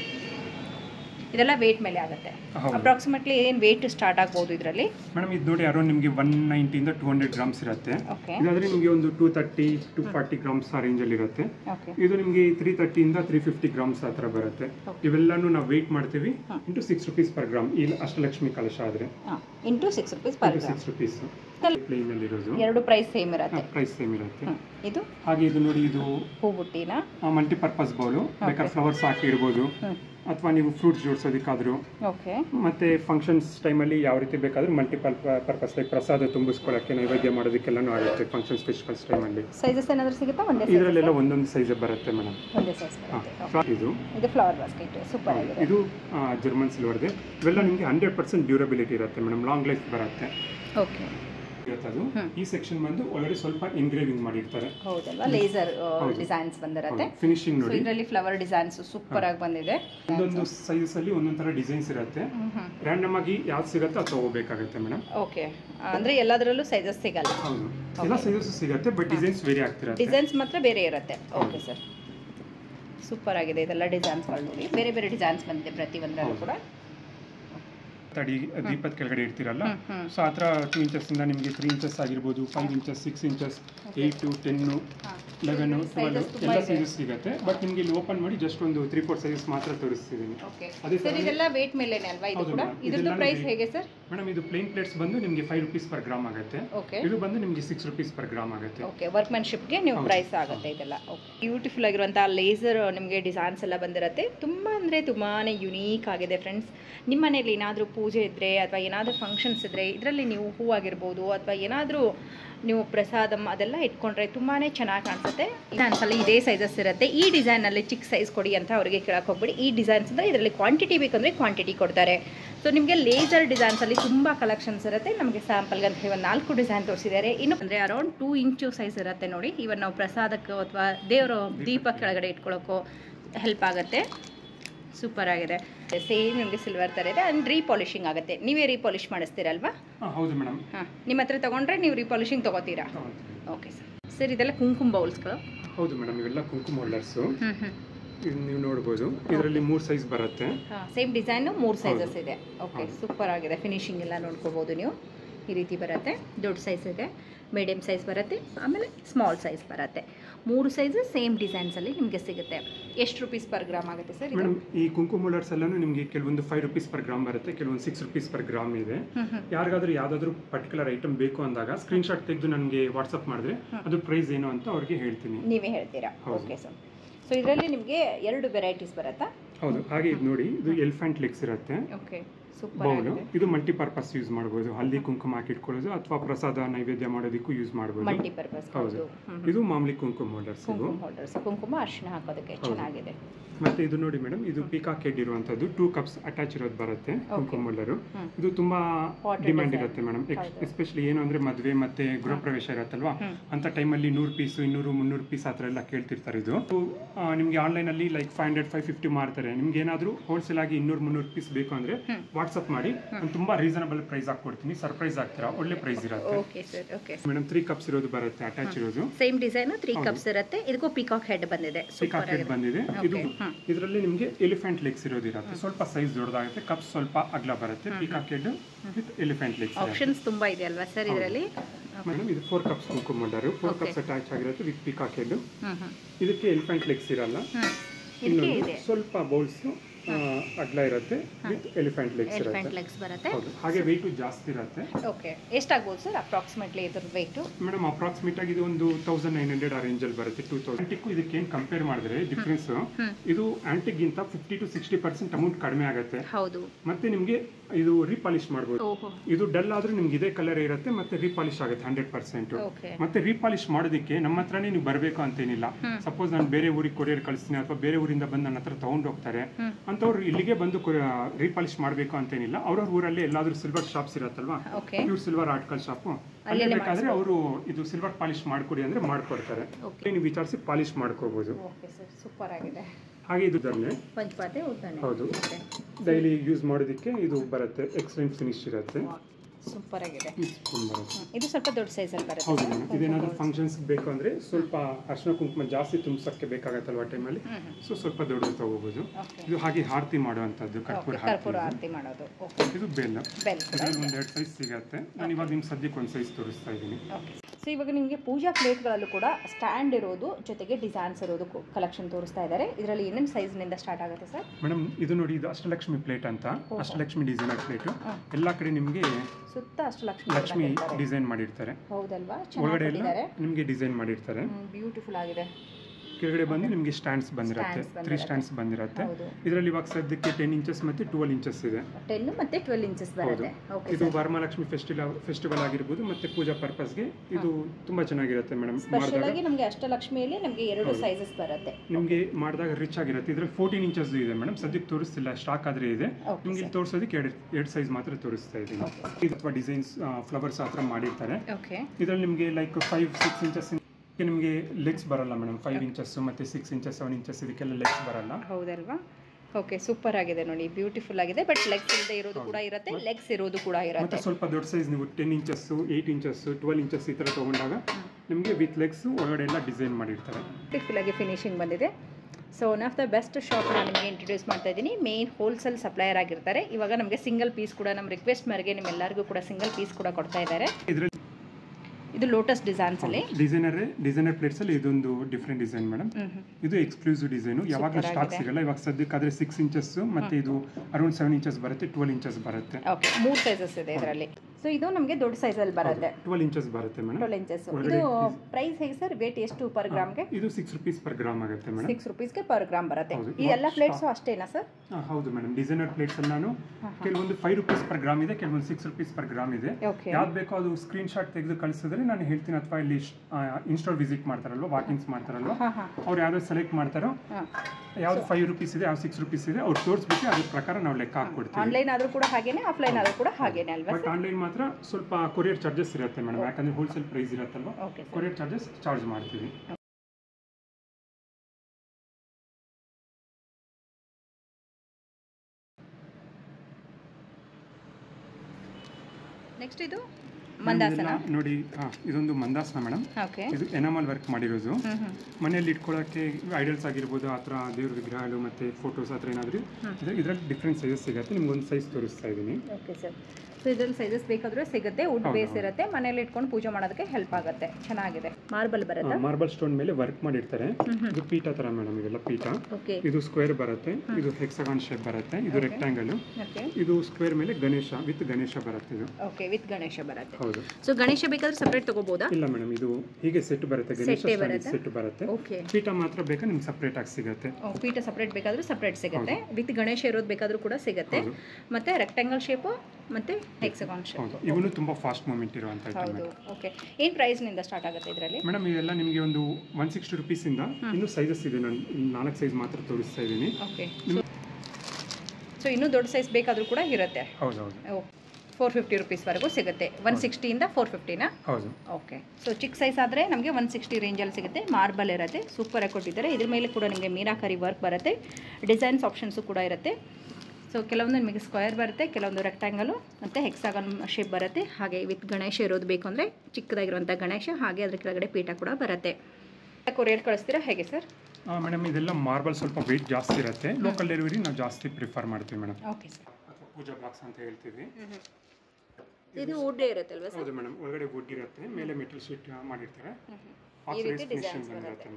ಇದೆಲ್ಲ ವೆಯ್ಟ್ ಮೇಲೆ ಆಗುತ್ತೆ ಹೌದು. ಅಪ್ರಾಕ್ಸಿಮೇಟ್ಲಿ ಏನು ವೆಯ್ಟ್ ಸ್ಟಾರ್ಟ್ ಆಗ್ಬೋದು ಇದರಲ್ಲಿ ಮೇಡಮ್ ಇದು ನೋಡಿ ಅರೌಂಡ್ ನಿಮಗೆ ಒನ್ ನೈಂಟಿಯಿಂದ ಟೂ ಹಂಡ್ರೆಡ್ ಗ್ರಾಮ್ಸ್ ಇರುತ್ತೆ ಓಕೆ ಇದಾದ್ರೆ ನಿಮಗೆ ಒಂದು two thirty to forty grams ಆ ರೇಂಜಲ್ಲಿ ಇರುತ್ತೆ ಓಕೆ ಇದು ನಿಮಗೆ ತ್ರೀ ತರ್ಟಿಯಿಂದ ತ್ರೀ ಫಿಫ್ಟಿ ಗ್ರಾಮ್ಸ್ ಆ ಥರ ಬರುತ್ತೆ Okay. ಇವೆಲ್ಲಾನು ನಾವು ವೆಯ್ಟ್ ಮಾಡ್ತೀವಿ ಹ್ಮ್. Into six rupees per gram ಈ ಅಷ್ಟಲಕ್ಷ್ಮಿ ಕಲಶ ಆದರೆ ಹಾಂ into six rupees per into six rupees ಪ್ಲೇನಲ್ಲಿ ಇರೋದು ಎರಡು ಪ್ರೈಸ್ ಸೇಮ್ ಇರುತ್ತೆ ಪ್ರೈಸ್ ಸೇಮ್ ಇರುತ್ತೆ ಹ್ಮ್. ಇದು ಹಾಗೆ ಇದು ನೋಡಿ ಇದು ಹೂಬುಟ್ಟಿನ ಮಲ್ಟಿಪರ್ಪಸ್ ಬೌಲು ಬೇಕಾದ್ರೆ ಫ್ಲವರ್ಸ್ ಹಾಕಿ ಇಡ್ಬೋದು ಹ್ಮ್. ಅಥವಾ ನೀವು ಫ್ರೂಟ್ಸ್ ಜೋಡಿಸೋದಕ್ಕಾದರೂ ಓಕೆ ಮತ್ತೆ ಫಂಕ್ಷನ್ಸ್ ಟೈಮಲ್ಲಿ ಯಾವ ರೀತಿ ಬೇಕಾದರೂ ಮಲ್ಟಿಪಲ್ ಪರ್ಪಸ್ ಲೈಕ್ ಪ್ರಸಾದ ತುಂಬಿಸ್ಕೊಳ್ಳೋಕ್ಕೆ ನೈವೇದ್ಯ ಮಾಡೋದಕ್ಕೆಲ್ಲನೂ ಆಗುತ್ತೆ ಫಂಕ್ಷನ್ಸ್ ಫೆಸ್ಟಿವಲ್ಸ್ ಟೈಮಲ್ಲಿ ಸೈಜಸ್ ಏನಾದರೂ ಸಿಗುತ್ತಾ ಒಂದೇ size? ಇದರಲ್ಲೆಲ್ಲ ಒಂದೊಂದು ಸೈಜ್ ಬರುತ್ತೆ ಮೇಡಮ್ ಒಂದೇ ಸೈಜ್ ಬರುತ್ತೆ Okay. ಇದು ಇದು ಫ್ಲವರ್ ಬಾಸ್ಕೆಟ್ ಸೂಪರ್ ಆಗಿದೆ ಇದು ಜರ್ಮನ್ ಸಿಲ್ವರ್ದೆ ಇವೆಲ್ಲ ನಿಮಗೆ ಹಂಡ್ರೆಡ್ ಪರ್ಸೆಂಟ್ ಡ್ಯೂರಬಿಲಿಟಿ ಇರುತ್ತೆ ಮೇಡಮ್ ಲಾಂಗ್ ಲೈಫ್ ಬರುತ್ತೆ ಓಕೆ ಇರುತ್ತೆ ಅದು ಹ್ಮ್. ಈ ಸೆಕ್ಷನ್ ಬಂದು ಒಳಗಡೆ ಸ್ವಲ್ಪ ಎನ್ಗ್ರೇವಿಂಗ್ ಮಾಡಿರ್ತಾರೆ ಹೌದಲ್ವಾ ಲೇಸರ್ ಹೌದು. ಡಿಸೈನ್ಸ್ ಬಂದಿರುತ್ತೆ ಫಿನಿಶಿಂಗ್ ಸೊ ನೋಡಿ ಇದರಲ್ಲಿ ಫ್ಲವರ್ ಡಿಸೈನ್ಸ್ ಸೂಪರ್ ಆಗಿ ಬಂದಿದೆ ಒಂದೊಂದು ಸೈಜಸ್ ಅಲ್ಲಿ ಒಂದೊಂದು ತರ ಡಿಸೈನ್ಸ್ ಇರುತ್ತೆ ರ್ಯಾಂಡಮ್ ಆಗಿ ಯಾವ್ದು ಸಿಗುತ್ತೆ ಅದು ತಗೋಬೇಕಾಗುತ್ತೆ ಮೇಡಮ್ ಓಕೆ ಅಂದ್ರೆ ಎಲ್ಲದರಲ್ಲೂ ಸೈಜಸ್ ಸಿಗಲ್ಲ ಹೌದು ಎಲ್ಲ ಸೈಜಸ್ ಸಿಗುತ್ತೆ ಬಟ್ ಡಿಸೈನ್ಸ್ ವೇರಿ ಆಗ್ತಿರುತ್ತೆ ಡಿಸೈನ್ಸ್ ಮಾತ್ರ ಬೇರೆ ಇರುತ್ತೆ ಓಕೆ ಸರ್ ಸೂಪರ್ ಆಗಿದೆ ಇದೆಲ್ಲ ಡಿಸೈನ್ಸ್ಗಳು ನೋಡಿ ಬೇರೆ ಬೇರೆ ಡಿಸೈನ್ಸ್ ಬಂದಿದೆ ಪ್ರತಿಯೊಂದರಲ್ಲೂ ಕೂಡ ತಡಿ ದೀಪದ ಕೆಳಗಡೆ ಇಡ್ತಿರಲ್ಲ ಹ್ಮ್, ಹ್ಮ್. ಸೊ ಆ ಥರ ಟೂ ಇಂಚಸ್ ಇಂದ ನಿಮಗೆ ತ್ರೀ ಇಂಚಸ್ ಆಗಿರ್ಬೋದು five inches six inches eight ten ಹಾಂ ಲೆವೆನು ಟ್ವೆಲ್ Sizes ತುಂಬಾ ಎಲ್ಲ ಇದೆ. ಸೈಜಸ್ ಸಿಗುತ್ತೆ ಬಟ್ ನಿಮಗೆ ಇಲ್ಲಿ ಓಪನ್ ಮಾಡಿ ಜಸ್ಟ್ ಒಂದು ತ್ರೀ ಫೋರ್ ಸೈಜಸ್ ಮಾತ್ರ ತೋರಿಸ್ತಿದ್ದೀನಿ ಓಕೆ ಅದೇ ಸರ್ ಥರ ಇದೆಲ್ಲ ವೇಟ್ ಮೇಲೇನೆ ಅಲ್ವಾ ಇದು ಹೌದು ಕೂಡ madam. ಇದ್ರದ್ದು ಇದೆಲ್ಲ ಪ್ರೈಸ್ weight. ಹೇಗೆ ಸರ್ ಮೇಡಮ್ ಇದು ಪ್ಲೇನ್ ಪ್ಲೇಟ್ಸ್ ಬಂದು ನಿಮಗೆ ಫೈವ್ ರುಪೀಸ್ ಪರ್ ಗ್ರಾಮ್ ಆಗುತ್ತೆ ಓಕೆ ಇದು ಬಂದು ನಿಮಗೆ ಸಿಕ್ಸ್ ರುಪೀಸ್ ಪರ್ ಗ್ರಾಮ್ ಆಗುತ್ತೆ ಓಕೆ ವರ್ಕ್ಮ್ಯಾನ್ಶಿಪ್ಗೆ ನೀವು ಹೌದು. ಪ್ರೈಸ್ ಆಗುತ್ತೆ ಇದೆಲ್ಲ ಓಕೆ ಬ್ಯೂಟಿಫುಲ್ ಆಗಿರುವಂಥ ಲೇಸರ್ ನಿಮಗೆ ಡಿಸೈನ್ಸ್ ಎಲ್ಲ ಬಂದಿರುತ್ತೆ ತುಂಬ ಅಂದರೆ ತುಂಬಾ ಯುನೀಕ್ ಆಗಿದೆ ಫ್ರೆಂಡ್ಸ್ ನಿಮ್ಮ ಮನೇಲಿ ಏನಾದರೂ ಪೂಜೆ ಇದ್ದರೆ ಅಥವಾ ಏನಾದರೂ ಫಂಕ್ಷನ್ಸ್ ಇದ್ದರೆ ಇದರಲ್ಲಿ ನೀವು ಹೂವಾಗಿರ್ಬೋದು ಅಥವಾ ಏನಾದರೂ ನೀವು ಪ್ರಸಾದಮ್ ಅದೆಲ್ಲ ಇಟ್ಕೊಂಡ್ರೆ ತುಂಬಾ ಚೆನ್ನಾಗಿ ಕಾಣಿಸುತ್ತೆ ಡಿಸೈನ್ಸಲ್ಲಿ ಇದೇ ಸೈಜಸ್ ಇರುತ್ತೆ ಈ ಡಿಸೈನಲ್ಲಿ ಚಿಕ್ಕ ಸೈಜ್ ಕೊಡಿ ಅಂತ ಅವರಿಗೆ ಕೇಳಕ್ಕೆ ಹೋಗ್ಬಿಡಿ ಈ ಡಿಸೈನ್ಸ್ ಅಂದರೆ ಇದರಲ್ಲಿ ಕ್ವಾಂಟಿಟಿ ಬೇಕಂದರೆ ಕ್ವಾಂಟಿಟಿ ಕೊಡ್ತಾರೆ ಸೊ ನಿಮಗೆ ಲೇಸರ್ ಡಿಸೈನ್ಸಲ್ಲಿ ತುಂಬ ಕಲೆಕ್ಷನ್ಸ್ ಇರುತ್ತೆ ನಮಗೆ ಸ್ಯಾಂಪಲ್ಗೆ ಅಂತ ಹೇಳಿ ಒಂದು ನಾಲ್ಕು ಡಿಸೈನ್ ತೋರಿಸಿದ್ದಾರೆ ಇನ್ನು ಅಂದರೆ ಅರೌಂಡ್ ಟೂ ಇಂಚು ಸೈಜ್ ಇರುತ್ತೆ ನೋಡಿ ಇವನ್ ನಾವು ಪ್ರಸಾದಕ್ಕೋ ಅಥವಾ ದೇವರು ದೀಪ ಕೆಳಗಡೆ ಇಟ್ಕೊಳ್ಳೋಕ್ಕೋ ಹೆಲ್ಪ್ ಆಗುತ್ತೆ ಸೂಪರ್ ಆಗಿದೆ ಸೇಮ್ ನಿಮಗೆ ಸಿಲ್ವರ್ ಥರ ಇದೆ ಆ್ಯಂಡ್ ರೀಪಾಲಿಶಿಂಗ್ ಆಗುತ್ತೆ ನೀವೇ ರೀಪಾಲಿಶ್ ಮಾಡಿಸ್ತೀರಲ್ವಾ ಹಾಂ ಹೌದು ಮೇಡಮ್ ಹಾಂ ನಿಮ್ಮ ಹತ್ರ ತೊಗೊಂಡ್ರೆ ನೀವು ರೀಪಾಲಿಶಿಂಗ್ ತೊಗೋತೀರಾ ಓಕೆ ಸರ್ ಸರ್ ಇದೆಲ್ಲ ಕುಂಕುಮ ಬೌಲ್ಸ್ಗಳು ಹೌದು ಮೇಡಮ್ ಇವೆಲ್ಲ ಕುಂಕುಮ ಹೋಲ್ಡರ್ಸು ಹ್ಞೂ ಹ್ಞೂ ನೀವು ನೋಡ್ಬೋದು ಇದರಲ್ಲಿ ಮೂರು ಸೈಜ್ ಬರುತ್ತೆ ಹಾಂ ಸೇಮ್ ಡಿಸೈನು ಮೂರು ಸೈಜಸ್ ಇದೆ ಓಕೆ ಸೂಪರ್ ಆಗಿದೆ ಫಿನಿಶಿಂಗ್ ಎಲ್ಲ ನೋಡ್ಕೋಬೋದು ನೀವು ಈ ರೀತಿ ಬರುತ್ತೆ ದೊಡ್ಡ ಸೈಜ್ ಇದೆ ಮೀಡಿಯಮ್ ಸೈಜ್ ಬರುತ್ತೆ ಆಮೇಲೆ ಸ್ಮಾಲ್ ಸೈಜ್ ಬರುತ್ತೆ ಮೂರು ಸೈಜ್ ಸೇಮ್ ಡಿಸೈನ್ಸಲ್ಲಿ ನಿಮಗೆ ಸಿಗುತ್ತೆ ಎಷ್ಟು ರುಪೀಸ್ ಪರ್ ಗ್ರಾಮ್ ಆಗುತ್ತೆ ಸರ್ ಇದು ಮೇಡಮ್ ಈ ಕುಂಕುಮ ಹೋಲ್ಡರ್ಸ್ ಎಲ್ಲಾನು ನಿಮಗೆ ಕೆಲವೊಂದು ಫೈವ್ ರುಪೀಸ್ ಪರ್ ಗ್ರಾಮ್ ಬರುತ್ತೆ ಕೆಲವೊಂದು ಸಿಕ್ಸ್ ರುಪೀಸ್ ಪರ್ ಗ್ರಾಮ್ ಇದೆ ಹ್ಞೂ ಹ್ಞೂ ಯಾರಿಗಾದ್ರೂ ಯಾವ್ದಾದ್ರು ಪರ್ಟಿಕ್ಯುಲರ್ ಐಟಮ್ ಬೇಕು ಅಂದಾಗ ಸ್ಕ್ರೀನ್ ಶಾಟ್ ತೆಗೆದು ನನಗೆ ವಾಟ್ಸಪ್ ಮಾಡಿದ್ರೆ ಅದು ಪ್ರೈಸ್ ಏನು ಅಂತ ಅವ್ರಿಗೆ ಹೇಳ್ತೀನಿ ನೀವೇ ಹೇಳ್ತೀರಾ ಹೌದು. ಓಕೆ ಸರ್ ಸೊ ಇದರಲ್ಲಿ ನಿಮಗೆ ಎರಡು ವೆರೈಟೀಸ್ ಬರುತ್ತಾ ಹೌದು ಹಾಗೆ ಇದು ನೋಡಿ ಇದು ಎಲಿಫೆಂಟ್ ಲೆಗ್ಸ್ ಇರುತ್ತೆ ಓಕೆ ಸೂಪರ್ ಬೌಲು ಆಗಿದೆ ಇದು ಮಲ್ಟಿಪರ್ಪಸ್ ಯೂಸ್ ಮಾಡ್ಬೋದು ಹಲ್ದಿ ಕುಂಕುಮ ಹಾಕಿಟ್ಕೊಳ್ಳೋದು ಅಥವಾ ಪ್ರಸಾದ ನೈವೇದ್ಯ ಮಾಡೋದಕ್ಕೂ ಯೂಸ್ ಮಾಡ್ಬೋದು ಮಲ್ಟಿಪರ್ಪಸ್ ಹೌದು ಹೌದು ಹ್ಮ್. ಇದು ಮಾಮೂಲಿ ಕುಂಕುಮ ಹೋಲ್ಡರ್ಸ್ ಇವು ಕುಂಕುಮ ಹೋಲ್ಡರ್ಸ್ ಕುಂಕುಮ ಅರಿಶಿನ ಹಾಕೋದಕ್ಕೆ ಚೆನ್ನಾಗಿದೆ ಮತ್ತೆ ಇದು ನೋಡಿ ಮೇಡಮ್ ಇದು ಪೀಕಾಕ್ ಹೆಡ್ ಇರುವಂತದ್ದು ಟೂ ಕಪ್ಸ್ ಅಟ್ಯಾಚ್ ಇರೋದು ಬರುತ್ತೆ ಕುಂಕುಮ ಹೋಲ್ಡರು ಹ್ಮ್. ಇದು ತುಂಬಾ Hot ಡಿಮ್ಯಾಂಡ್ design. ಇರುತ್ತೆ ಮೇಡಮ್ ಹೌದು. ಎಸ್ಪೆಷಲಿ ಏನು ಅಂದ್ರೆ ಮದುವೆ ಮತ್ತೆ ಗೃಹ ಪ್ರವೇಶ ಇರುತ್ತಲ್ವಾ ಹ್ಮ್. ಅಂತ ಟೈಮಲ್ಲಿ ನೂರು ಪೀಸ್ ಇನ್ನೂರು ಮುನ್ನೂರು ಪೀಸ್ ಆ ಥರ ಎಲ್ಲ ಕೇಳ್ತಿರ್ತಾರೆ ಇದು ಇದು, ಆ, ನಿಮ್ಗೆ ಆನ್ಲೈನ್ ಅಲ್ಲಿ like five hundred five fifty ಮಾರ್ತಾರೆ ನಿಮ್ಗೆ ಏನಾದರೂ ಹೋಲ್ಸೇಲ್ ಆಗಿ ಇನ್ನೂರು ಮುನ್ನೂರು ಪೀಸ್ ಬೇಕು ಅಂದ್ರೆ ಹ್ಮ್. ವಾಟ್ಸಪ್ ಮಾಡಿ ನಾನು ತುಂಬಾ ರೀಸನಬಲ್ ಪ್ರೈಸ್ ಹಾಕೊಡ್ತೀನಿ ಸರ್ಪ್ರೈಸ್ ಆಗ್ತೀರಾ ಒಳ್ಳೆ ಪ್ರೈಸ್ ಇರುತ್ತೆ okay sir okay madam three cups ಇರೋದು ಬರುತ್ತೆ ಅಟ್ಯಾಚ್ ಇರೋದು ಸೇಮ್ ಡಿಸೈನು ತ್ರೀ ಹೌದು. ಕಪ್ಸ್ ಇರುತ್ತೆ ಇದಕ್ಕೂ ಪಿಕಾಕ್ ಹೆಡ್ ಬಂದಿದೆ ಪೀಕಾಕ್ ಸೂಪರ್ ಹೆಡ್ ಆಗಿದೆ ಬಂದಿದೆ ಇದು Okay, ಹ್ಮ್. ಇದರಲ್ಲಿ ನಿಮಗೆ ಎಲಿಫೆಂಟ್ ಲೆಗ್ಸ್ ಇರೋದಿರುತ್ತೆ ಸ್ವಲ್ಪ ಸೈಜ್ ದೊಡ್ಡದಾಗುತ್ತೆ ಕಪ್ ಸ್ವಲ್ಪ ಅಗಲ ಬರುತ್ತೆ peacock head with elephant legs options ತುಂಬಾ ಇದೆ ಅಲ್ವಾ ಸರ್ ಇದರಲ್ಲಿ ಮೇಡಮ್ ಇದು ಫೋರ್ ಕಪ್ಸ್ ಕುಂಕುಮ ಮಾಡಾರು ಫೋರ್ Okay. ಕಪ್ಸ್ ಅಟ್ಯಾಚ್ ಆಗಿರುತ್ತೆ ವಿತ್ ಪೀಕಾಕ್ ಹೆಡ್ ಹ್ಮ್ ಹ್ಮ್ ಇದಕ್ಕೆ ಎಲಿಫೆಂಟ್ ಲೆಗ್ಸ್ ಇರಲ್ಲ ಹ್ಮ್ ಇದಕ್ಕೆ ಇನ್ನೊಂದು ಇದೆ ಸ್ವಲ್ಪ ಬೌಲ್ಸ್ ಅಗ್ಲ ಇರುತ್ತೆ ವಿತ್ ಎಲಿಫೆಂಟ್ ಲೆಗ್ಸ್ ಇರುತ್ತೆ ಎಲಿಫೆಂಟ್ ಲೆಗ್ಸ್ ಬರುತ್ತೆ ಹೌದು ಹಾಗೆ ವೆಯ್ಟು ಜಾಸ್ತಿ ಇರುತ್ತೆ ಓಕೆ ಎಷ್ಟಾಗ್ಬೋದು ಸರ್ ಅಪ್ರಾಕ್ಸಿಮೇಟ್ಲಿ ಇದ್ರ ವೆಯ್ಟು ಮೇಡಮ್ ಅಪ್ರಾಕ್ಸಿಮೇಟ್ ಆಗಿ ಇದು ಒಂದು ತೌಸಂಡ್ ನೈನ್ ಹಂಡ್ರೆಡ್ ಆ ರೇಂಜಲ್ಲಿ ಬರುತ್ತೆ ಟೂ ತೌಸಂಡ್ ಆಂಟಿಕ್ಕು ಇದಕ್ಕೆ ಏನು ಕಂಪೇರ್ ಮಾಡಿದ್ರೆ ಡಿಫ್ರೆನ್ಸ್ ಇದು ಆಂಟಿಕ್ಗಿಂತ fifty to sixty percent amount ಕಡಿಮೆ ಆಗುತ್ತೆ ಹೌದು ಮತ್ತೆ ನಿಮಗೆ ಇದು ರೀಪಾಲಿಶ್ ಮಾಡ್ಬೋದು ಓಹೋ ಇದು ಡಲ್ ಆದ್ರೂ ನಿಮ್ಗೆ ಇದೇ ಕಲರ್ ಇರುತ್ತೆ ಮತ್ತೆ ರೀಪಾಲಿಶ್ ಆಗುತ್ತೆ ಹಂಡ್ರೆಡ್ ಪರ್ಸೆಂಟ್ ಓಕೆ ಮತ್ತೆ ರೀಪಾಲಿಶ್ ಮಾಡೋದಕ್ಕೆ ನಮ್ಮ ಹತ್ರನೇ ನೀವು ಬರಬೇಕು ಅಂತೇನಿಲ್ಲ ಸಪೋಸ್ ನಾನು ಬೇರೆ ಊರಿಗೆ ಕೊರಿಯರ್ ಕಳಿಸ್ತೀನಿ ಅಥವಾ ಬೇರೆ ಊರಿಂದ ಬಂದು ನನ್ನ ಹತ್ರ ತಗೊಂಡು ಹೋಗ್ತಾರೆ ಅಂತವ್ರು ಇಲ್ಲಿಗೆ ಬಂದು ರೀಪಾಲಿಶ್ ಮಾಡಬೇಕು ಅಂತೇನಿಲ್ಲ ಅವ್ರವ್ರ ಊರಲ್ಲಿ ಎಲ್ಲಾದ್ರೂ ಸಿಲ್ವರ್ ಶಾಪ್ಸ್ ಇರತ್ತಲ್ವಾ okay pure silver article shop ಅಲ್ಲಿ ಬೇಕಾದ್ರೆ ಅವರು ಇದು ಸಿಲ್ವರ್ ಪಾಲಿಶ್ ಮಾಡ್ಕೊಡಿ ಅಂದ್ರೆ ಮಾಡ್ಕೊಡ್ತಾರೆ ನೀವು ವಿಚಾರಿಸಿ ಪಾಲಿಶ್ ಮಾಡ್ಕೋಬಹುದು ಓಕೆ ಸರ್ ಸೂಪರ್ ಆಗಿದೆ ಹಾಗೆ ಇದು ದರ್ನೆ ಪಂಚಪಾತೆ ಉದ್ದಾನೆ ಹೌದು ಡೈಲಿ ಯೂಸ್ ಮಾಡೋದಕ್ಕೆ ಇದು ಬರುತ್ತೆ ಎಕ್ಸಲೆಂಟ್ ಫಿನಿಶ್ ಇರುತ್ತೆ ಸೂಪರ್ ಆಗಿದೆ ಈ ಸ್ಪೂನ್ ಬರುತ್ತೆ ಇದು ಸ್ವಲ್ಪ ದೊಡ್ಡ ಸೈಜಲ್ಲಿ ಬರುತ್ತೆ ಹೌದು ಮೇಡಮ್ ಇದೇನಾದ್ರೂ ಫಂಕ್ಷನ್ಸ್ ಬೇಕು ಅಂದ್ರೆ ಸ್ವಲ್ಪ ಅರ್ಶಿನ ಕುಂಕುಮ ಜಾಸ್ತಿ ತುಂಬಿಸಕ್ಕೆ ಬೇಕಾಗತ್ತಲ್ವ ಟೈಮಲ್ಲಿ ಸೊ ಸ್ವಲ್ಪ ದೊಡ್ಡದು ತಗೋಬಹುದು ಓಕೆ ಇದು ಹಾಗೆ ಆರತಿ ಮಾಡುವಂಥದ್ದು ಕರ್ಪೂರ ಕರ್ಪೂರ ಹಾಕಿ ಆರತಿ ಮಾಡೋದು ಓಕೆ ಇದು ಬೆಲ್ಲ ಬೆಲ್ ಇದರಲ್ಲಿ ಒಂದೆರಡು ಸೈಜ್ ಸಿಗತ್ತೆ ನಾನು ಇವಾಗ ನಿಮ್ಮ ಸದ್ಯಕ್ಕೆ ಒಂದು ಸೈಜ್ ತೋರಿಸ್ತಾ ಇದ್ದೀನಿ ಓಕೆ ಸೊ ಇವಾಗ ನಿಮಗೆ ಪೂಜಾ ಪ್ಲೇಟ್ಗಳಲ್ಲೂ ಕೂಡ ಸ್ಟ್ಯಾಂಡ್ ಇರೋದು ಜೊತೆಗೆ ಡಿಸೈನ್ಸ್ ಇರೋದು ಕಲೆಕ್ಷನ್ ತೋರಿಸ್ತಾ ಇದ್ದಾರೆ ಇದರಲ್ಲಿ ಏನೇನು ಸೈಜ್ನಿಂದ ಸ್ಟಾರ್ಟ್ ಆಗುತ್ತೆ ಸರ್ ಮೇಡಮ್ ಇದು ನೋಡಿ ಇದು ಅಷ್ಟಲಕ್ಷ್ಮಿ ಪ್ಲೇಟ್ ಅಂತ ಅಷ್ಟಲಕ್ಷ್ಮಿ ಡಿಸೈನರ್ ಪ್ಲೇಟ್ ಎಲ್ಲ ಕಡೆ ನಿಮಗೆ ಸುತ್ತ ಅಷ್ಟು ಲಕ್ಷ್ಮಿ ಲಕ್ಷ್ಮಿ ಡಿಸೈನ್ ಮಾಡಿರ್ತಾರೆ ಹೌದಲ್ವಾ ಒಳಗಡೆ ಚೆನ್ನಾಗಿ ಎಲ್ಲ ನಿಮಗೆ ಡಿಸೈನ್ ಮಾಡಿರ್ತಾರೆ ಬ್ಯೂಟಿಫುಲ್ ಆಗಿದೆ ಕೆಳಗಡೆ ಬಂದು ನಿಮಗೆ ಸ್ಟ್ಯಾಂಡ್ಸ್ ಬಂದಿರುತ್ತೆ Stands ತ್ರೀ ಸ್ಟ್ಯಾಂಡ್ಸ್ ಬಂದಿರುತ್ತೆ ಹೌದು ಇದರಲ್ಲಿ ಇವಾಗ ಸದ್ಯಕ್ಕೆ ಟೆನ್ ಇಂಚಸ್ ಮತ್ತೆ ಟ್ವೆಲ್ ಇಂಚಸ್ ಇದೆ ಟೆನ್ ಮತ್ತೆ ಟ್ವೆಲ್ ಇಂಚಸ್ ಬರುತ್ತೆ ಓಕೆ ಇದು ವರಮಹಾಲಕ್ಷ್ಮಿ ಫೆಸ್ಟಿವಲ್ ಫೆಸ್ಟಿವಲ್ ಆಗಿರ್ಬೋದು ಮತ್ತೆ ಪೂಜಾ ಪರ್ಪಸ್ಗೆ ಇದು ತುಂಬಾ ಚೆನ್ನಾಗಿರುತ್ತೆ ಮೇಡಮ್ ಸ್ಪೆಷಲ್ ಮಾಡಿದಾಗ ಆಗಿ ನಮಗೆ ಅಷ್ಟಲಕ್ಷ್ಮಿಯಲ್ಲಿ ನಮಗೆ ಎರಡು ಸೈಜಸ್ ಬರುತ್ತೆ ನಿಮಗೆ ಮಾಡಿದಾಗ ರಿಚ್ ಆಗಿರುತ್ತೆ ಇದ್ರಲ್ಲಿ ಫೋರ್ಟೀನ್ ಇಂಚಸ್ ಇದೆ ಮೇಡಮ್ ಸದ್ಯಕ್ಕೆ ತೋರಿಸ್ತಿಲ್ಲ ಸ್ಟಾಕ್ ಆದ್ರೆ ಇದೆ Okay, ನಿಮ್ಗೆ ಇಲ್ಲಿ ತೋರಿಸೋದಕ್ಕೆ ಎರಡು ಎರಡು ಸೈಜ್ ಮಾತ್ರ ತೋರಿಸ್ತಾ ಇದ್ದೀನಿ ಇದು ಅಥವಾ ಡಿಸೈನ್ಸ್ ಫ್ಲವರ್ಸ್ ಆ ಥರ ಮಾಡಿರ್ತಾರೆ ಓಕೆ ಇದರಲ್ಲಿ ನಿಮಗೆ ಲೈಕ್ ಫೈವ್ ಸಿಕ್ಸ್ ಇಂಚಸ್ ನಿಮಗೆ ಲೆಗ್ಸ್ ಬರಲ್ಲ ಮೇಡಮ್ ಫೈವ್ ಇಂಚಸ್ ಮತ್ತೆ ಸಿಕ್ಸ್ ಇಂಚಸ್ ಸೆವೆನ್ ಇಂಚಸ್ ಇದಕ್ಕೆಲ್ಲ ಲೆಗ್ಸ್ ಬರಲ್ಲ ಹೌದಲ್ವಾ ಓಕೆ ಸೂಪರ್ ಆಗಿದೆ ನೋಡಿ ಬ್ಯೂಟಿಫುಲ್ ಆಗಿದೆ ಬಟ್ ಲೆಗ್ಸ್ ಇಲ್ಲದೆ ಇರೋದು ಕೂಡ ಇರುತ್ತೆ ಲೆಗ್ಸ್ ಇರೋದು ಕೂಡ ಮತ್ತೆ ಇರುತ್ತೆ ಸ್ವಲ್ಪ ದೊಡ್ಡ ಸೈಜ್ ನೀವು ten inches eight inches twelve inches ಈ ಥರ ತೊಗೊಂಡಾಗ ನಿಮಗೆ ವಿತ್ ಲೆಗ್ಸ್ ಒಳಗಡೆ ಎಲ್ಲ ಡಿಸೈನ್ ಮಾಡಿರ್ತಾರೆ ಬ್ಯೂಟಿಫುಲ್ ಆಗಿ ಫಿನಿಶಿಂಗ್ ಬಂದಿದೆ so one of the best shop ನಾನು ನಿಮಗೆ ಇಂಟ್ರೊಡ್ಯೂಸ್ ಮಾಡ್ತಾ ಇದ್ದೀನಿ ಮೇನ್ ಹೋಲ್ಸೇಲ್ ಸಪ್ಲೈಯರ್ ಆಗಿರ್ತಾರೆ ಇವಾಗ ನಮಗೆ ಸಿಂಗಲ್ ಪೀಸ್ ಕೂಡ ನಮ್ಮ ರಿಕ್ವೆಸ್ಟ್ ಮೇರೆಗೆ ನಿಮ್ಮೆಲ್ಲರಿಗೂ ಕೂಡ ಸಿಂಗಲ್ ಪೀಸ್ ಕೂಡ ಕೊಡ್ತಾ ಇದ್ದಾರೆ ಇದರಲ್ಲಿ ಇದು ಲೋಟಸ್ ಡಿಸೈನ್ಸ್ ಅಲ್ಲಿ ಡಿಸೈನರ್ ಡಿಸೈನರ್ ಪ್ಲೇಟ್ಸ್ ಅಲ್ಲಿ ಇದೊಂದು ಡಿಫ್ರೆಂಟ್ ಡಿಸೈನ್ ಮೇಡಮ್ ಹ್ಮ್ ಹ್ಮ್. ಇದು ಎಕ್ಸ್ಕ್ಲೂಸಿವ್ ಡಿಸೈನು ಯಾವಾಗಲೂ ಸ್ಟಾಕ್ ಸಿಗಲ್ಲ ಇವಾಗ ಸದ್ಯಕ್ಕಾದ್ರೆ ಸಿಕ್ಸ್ ಇಂಚಸ್ ಮತ್ತೆ ಇದು ಅರೌಂಡ್ ಸೆವೆನ್ ಇಂಚಸ್ ಬರುತ್ತೆ ಟ್ವೆಲ್ ಇಂಚಸ್ ಬರುತ್ತೆ ಓಕೆ ಮೂರು ಸೈಜಸ್ ಇದೆ ಇದರಲ್ಲಿ ಸೊ ಇದು ನಮಗೆ ದೊಡ್ಡ ಸೈಜಲ್ಲಿ ಬರುತ್ತೆ ಟ್ವೆಲ್ ಇಂಚಸ್ ಬರುತ್ತೆ ಮೇಡಮ್ ಟ್ವೆಲ್ ಇಂಚಸ್ ಒಳಗಡೆ ಇದು ಪ್ರೈಸ್ ಹೇಗೆ ಸರ್ ವೇಟ್ ಎಷ್ಟು ಪರ್ ಗ್ರಾಮ್ಗೆ ಇದು ಸಿಕ್ಸ್ ರುಪೀಸ್ ಪರ್ ಗ್ರಾಮ್ ಆಗುತ್ತೆ ಮೇಡಮ್ ಸಿಕ್ಸ್ ರುಪೀಸ್ಗೆ ಪರ್ ಗ್ರಾಮ್ ಬರುತ್ತೆ ಹೌದು. ಈ ಎಲ್ಲ ಪ್ಲೇಟ್ಸು ಅಷ್ಟೇನಾ ಸರ್ ಹೌದು ಮೇಡಮ್ ಡಿಸೈನರ್ ಪ್ಲೇಟ್ಸ್ ಅಲ್ಲಿ ನಾನು ಕೆಲವೊಂದು ಫೈವ್ ರುಪೀಸ್ ಪರ್ ಗ್ರಾಮ್ ಇದೆ ಕೆಲವೊಂದು ಸಿಕ್ಸ್ ರುಪೀಸ್ ಪರ್ ಗ್ರಾಮ್ ಇದೆ ಓಕೆ ಯಾವ್ದು ಬೇಕೋ ಅದು ಸ್ಕ್ರೀನ್ ಶಾಟ್ ತೆಗೆದು ಕಳಿಸಿದ್ರೆ ನಾನು ಹೇಳ್ತೀನಿ ಅಥವಾ ಇಲ್ಲಿ ಇನ್ಸ್ಟಾಲ್ ವಿಸಿಟ್ ಮಾಡ್ತಾರಲ್ವ ವಾಕಿಂಗ್ಸ್ ಮಾಡ್ತಾರಲ್ವ ಹಾಂ ಹಾಂ ಅವ್ರು ಯಾವ್ದು ಸೆಲೆಕ್ಟ್ ಮಾಡ್ತಾರೋ ಹಾಂ ಯಾವ್ದು ಫೈವ್ ರುಪೀಸ್ ಇದೆ ಯಾವ್ದು ಸಿಕ್ಸ್ ರುಪೀಸ್ ಇದೆ ಅವ್ರು ತೋರಿಸ್ಬಿಟ್ಟು ಅದ್ರ ಪ್ರಕಾರ ನಾವು ಲೆಕ್ಕ ಹಾಕ್ಕೊಡ್ತೀವಿ ಆನ್ಲೈನ್ ಆದರೂ ಕೂಡ ಹಾಗೇನೆ ಆಫ್ಲೈನ್ ಆದರೂ ಕೂಡ ಹಾಗೇನೆ ಅಲ್ವಾ ಬಟ್ ಆನ್ಲೈನ್ ಮಾತ್ರ ಸ್ವಲ್ಪ ಕೊರಿಯರ್ ಚಾರ್ಜಸ್ ಇರುತ್ತೆ ಮೇಡಮ್ ಯಾಕಂದ್ರೆ ಹೋಲ್ಸೇಲ್ ಪ್ರೈಸ್ ಇರುತ್ತಲ್ವ okay sir courier charges charge ಮಾಡ್ತೀವಿ ನೆಕ್ಸ್ಟ್ ಇದು ಮಂದಾಸನ ಇದೆಲ್ಲ ನೋಡಿ ಹಾ ಇದೊಂದು ಮಂದಾಸನ ಮೇಡಮ್ ಓಕೆ ಇದು ಎನಾಮಲ್ ವರ್ಕ್ ಮಾಡಿರೋದು ಹ್ಞೂ ಹ್ಞೂ ಮನೆಯಲ್ಲಿ ಇಟ್ಕೊಳ್ಳೋಕ್ಕೆ ಐಡಲ್ಸ್ ಆಗಿರ್ಬೋದು ಆ ಥರ ದೇವ್ರ ವಿಗ್ರಹಗಳು ಮತ್ತು ಫೋಟೋಸ್ ಆ ಥರ ಏನಾದರೂ ಇದರಲ್ಲಿ ಡಿಫ್ರೆಂಟ್ ಸೈಜಸ್ ಸಿಗುತ್ತೆ ನಿಮ್ಗೆ ಒಂದು ಸೈಜ್ ತೋರಿಸ್ತಾ ಇದ್ದೀನಿ ಓಕೆ ಸರ್ ಸೊ ಇದರಲ್ಲಿ ಸೈಜಸ್ ಬೇಕಾದರೂ ಸಿಗುತ್ತೆ ವುಡ್ ಬೇಸ್ ಇರುತ್ತೆ ಮನೇಲಿ ಇಟ್ಕೊಂಡು ಪೂಜೆ ಮಾಡೋದಕ್ಕೆ ಹೆಲ್ಪ್ ಆಗುತ್ತೆ ಚೆನ್ನಾಗಿದೆ ಮಾರ್ಬಲ್ ಬರುತ್ತೆ ಮಾರ್ಬಲ್ ಸ್ಟೋನ್ ಮೇಲೆ ವರ್ಕ್ ಮಾಡಿರ್ತಾರೆ ಇದು ಪೀಠ ಥರ ಮೇಡಮ್ ಇದೆಲ್ಲ ಪೀಠ ಓಕೆ ಇದು ಸ್ಕ್ವೇರ್ ಬರುತ್ತೆ ಇದು ಹೆಕ್ಸಗಾನ್ ಶೇಪ್ ಬರುತ್ತೆ ಇದು ರೆಕ್ಟ್ಯಾಂಗಲ್ ಓಕೆ ಇದು ಸ್ಕ್ವೇರ್ ಮೇಲೆ ಗಣೇಶ ವಿತ್ ಗಣೇಶ ಬರುತ್ತೆ ಇದು ಓಕೆ ವಿತ್ ಗಣೇಶ ಬರುತ್ತೆ ಹೌದು ಸೊ ಗಣೇಶ ಬೇಕಾದ್ರೆ ಸಪ್ರೇಟ್ ತಗೋಬೋದಾ ಇಲ್ಲ ಮೇಡಮ್ ಇದು ಹೀಗೆ ಸೆಟ್ ಬರುತ್ತೆ ಗಣೇಶ ಸೆಟ್ಟೇ ಬರುತ್ತೆ? ಸೆಟ್ ಬರುತ್ತೆ ಓಕೆ ಪೀಠ ಮಾತ್ರ ಬೇಕಾ ನಿಮ್ಗೆ ಸಪ್ರೇಟ್ ಆಗಿ ಸಿಗುತ್ತೆ ಪೀಠ ಸಪ್ರೇಟ್ ಬೇಕಾದ್ರೂ ಸಪ್ರೇಟ್ ಸಿಗುತ್ತೆ ವಿತ್ ಗಣೇಶ ಇರೋದು ಬೇಕಾದ್ರೂ ಕೂಡ ಸಿಗುತ್ತೆ ಹೌದು. ಮತ್ತೆ ರೆಕ್ಟಾಂಗಲ್ ಶೇಪು ಮತ್ತೆ ಹೆಕ್ಸಗಾನ್ ಶೇಪ್ ಹೌದು ಇವನು ತುಂಬಾ ಫಾಸ್ಟ್ ಮೂಮೆಂಟ್ ಇರುವಂತ ಹೌದು ಓಕೆ ಏನು ಪ್ರೈಸ್ನಿಂದ ಸ್ಟಾರ್ಟ್ ಆಗುತ್ತೆ ಇದರಲ್ಲಿ ಮೇಡಮ್ ಇವೆಲ್ಲ ನಿಮಗೆ ಒಂದು ಒನ್ ಸಿಕ್ಸ್ಟಿ ರುಪೀಸಿಂದ ಇನ್ನೂ ಸೈಜಸ್ ಇದೆ ನಾನು ನಾಲ್ಕು ಸೈಜ್ ಮಾತ್ರ ತೋರಿಸ್ತಾ ಇದ್ದೀನಿ ಓಕೆ ಸೊ ಇನ್ನೂ ದೊಡ್ಡ ಸೈಜ್ ಬೇಕಾದರೂ ಕೂಡ ಇರುತ್ತೆ ಹೌದು ಹೌದು ಫೋರ್ ಫಿಫ್ಟಿ ರುಪೀಸ್ವರೆಗೂ ಸಿಗುತ್ತೆ ಒನ್ ಸಿಕ್ಸ್ಟಿಯಿಂದ ಫೋರ್ ಫಿಫ್ಟಿನಾ ಹೌದು ಓಕೆ ಸೊ ಚಿಕ್ಕ ಸೈಜ್ ಆದರೆ ನಮಗೆ ಒನ್ ಸಿಕ್ಸ್ಟಿ ರೇಂಜಲ್ಲಿ ಸಿಗುತ್ತೆ ಮಾರ್ಬಲ್ ಇರುತ್ತೆ ಸೂಪರಾಗಿ ಕೊಟ್ಟಿದ್ದಾರೆ ಇದ್ರ ಮೇಲೆ ಕೂಡ ನಿಮಗೆ ಮೀನಾಕರಿ ವರ್ಕ್ ಬರುತ್ತೆ ಡಿಸೈನ್ಸ್ ಆಪ್ಷನ್ಸು ಕೂಡ ಇರುತ್ತೆ ಸೊ ಕೆಲವೊಂದು ನಿಮಗೆ ಸ್ಕ್ವೇರ್ ಬರುತ್ತೆ ಕೆಲವೊಂದು ರೆಕ್ಟ್ಯಾಂಗಲು ಮತ್ತು ಹೆಕ್ಸಾಗನ್ ಶೇಪ್ ಬರುತ್ತೆ ಹಾಗೆ ವಿತ್ ಗಣೇಶ ಇರೋದು ಬೇಕು ಅಂದರೆ ಚಿಕ್ಕದಾಗಿರುವಂಥ ಗಣೇಶ ಹಾಗೆ ಅದ್ರ ಕೆಳಗಡೆ ಪೀಠ ಕೂಡ ಬರುತ್ತೆ ಕೊರಿಯರ್ ಕಳಿಸ್ತೀರಾ ಹೇಗೆ ಸರ್ ಮೇಡಮ್ ಇದೆಲ್ಲ ಮಾರ್ಬಲ್ ಸ್ವಲ್ಪ ವೆಯ್ಟ್ ಜಾಸ್ತಿ ಇರುತ್ತೆ ಲೋಕಲ್ ಡೆಲಿವರಿ ನಾವು ಜಾಸ್ತಿ ಪ್ರಿಫರ್ ಮಾಡ್ತೀವಿ ಮೇಡಮ್ ಓಕೆ ಸರ್ ಅಥವಾ ಪೂಜಾ ಬಾಕ್ಸ್ ಅಂತ ಹೇಳ್ತೀವಿ ಇದು ವುಡ್ಡೇ ಇರುತ್ತೆ ಅಲ್ವಾ ಸರ್ ಹೌದು ಮೇಡಮ್ ಒಳಗಡೆ ವುಡ್ ಇರುತ್ತೆ ಮೇಲೆ ಮೆಟಲ್ ಶೀಟ್ ಮಾಡಿರ್ತಾರೆ ಈ ರೀತಿ ಫಿನಿಶಿಂಗ್ ಡಿಸೈನ್ಸ್ ಬಂದಿರುತ್ತೆ ಮೇಡಮ್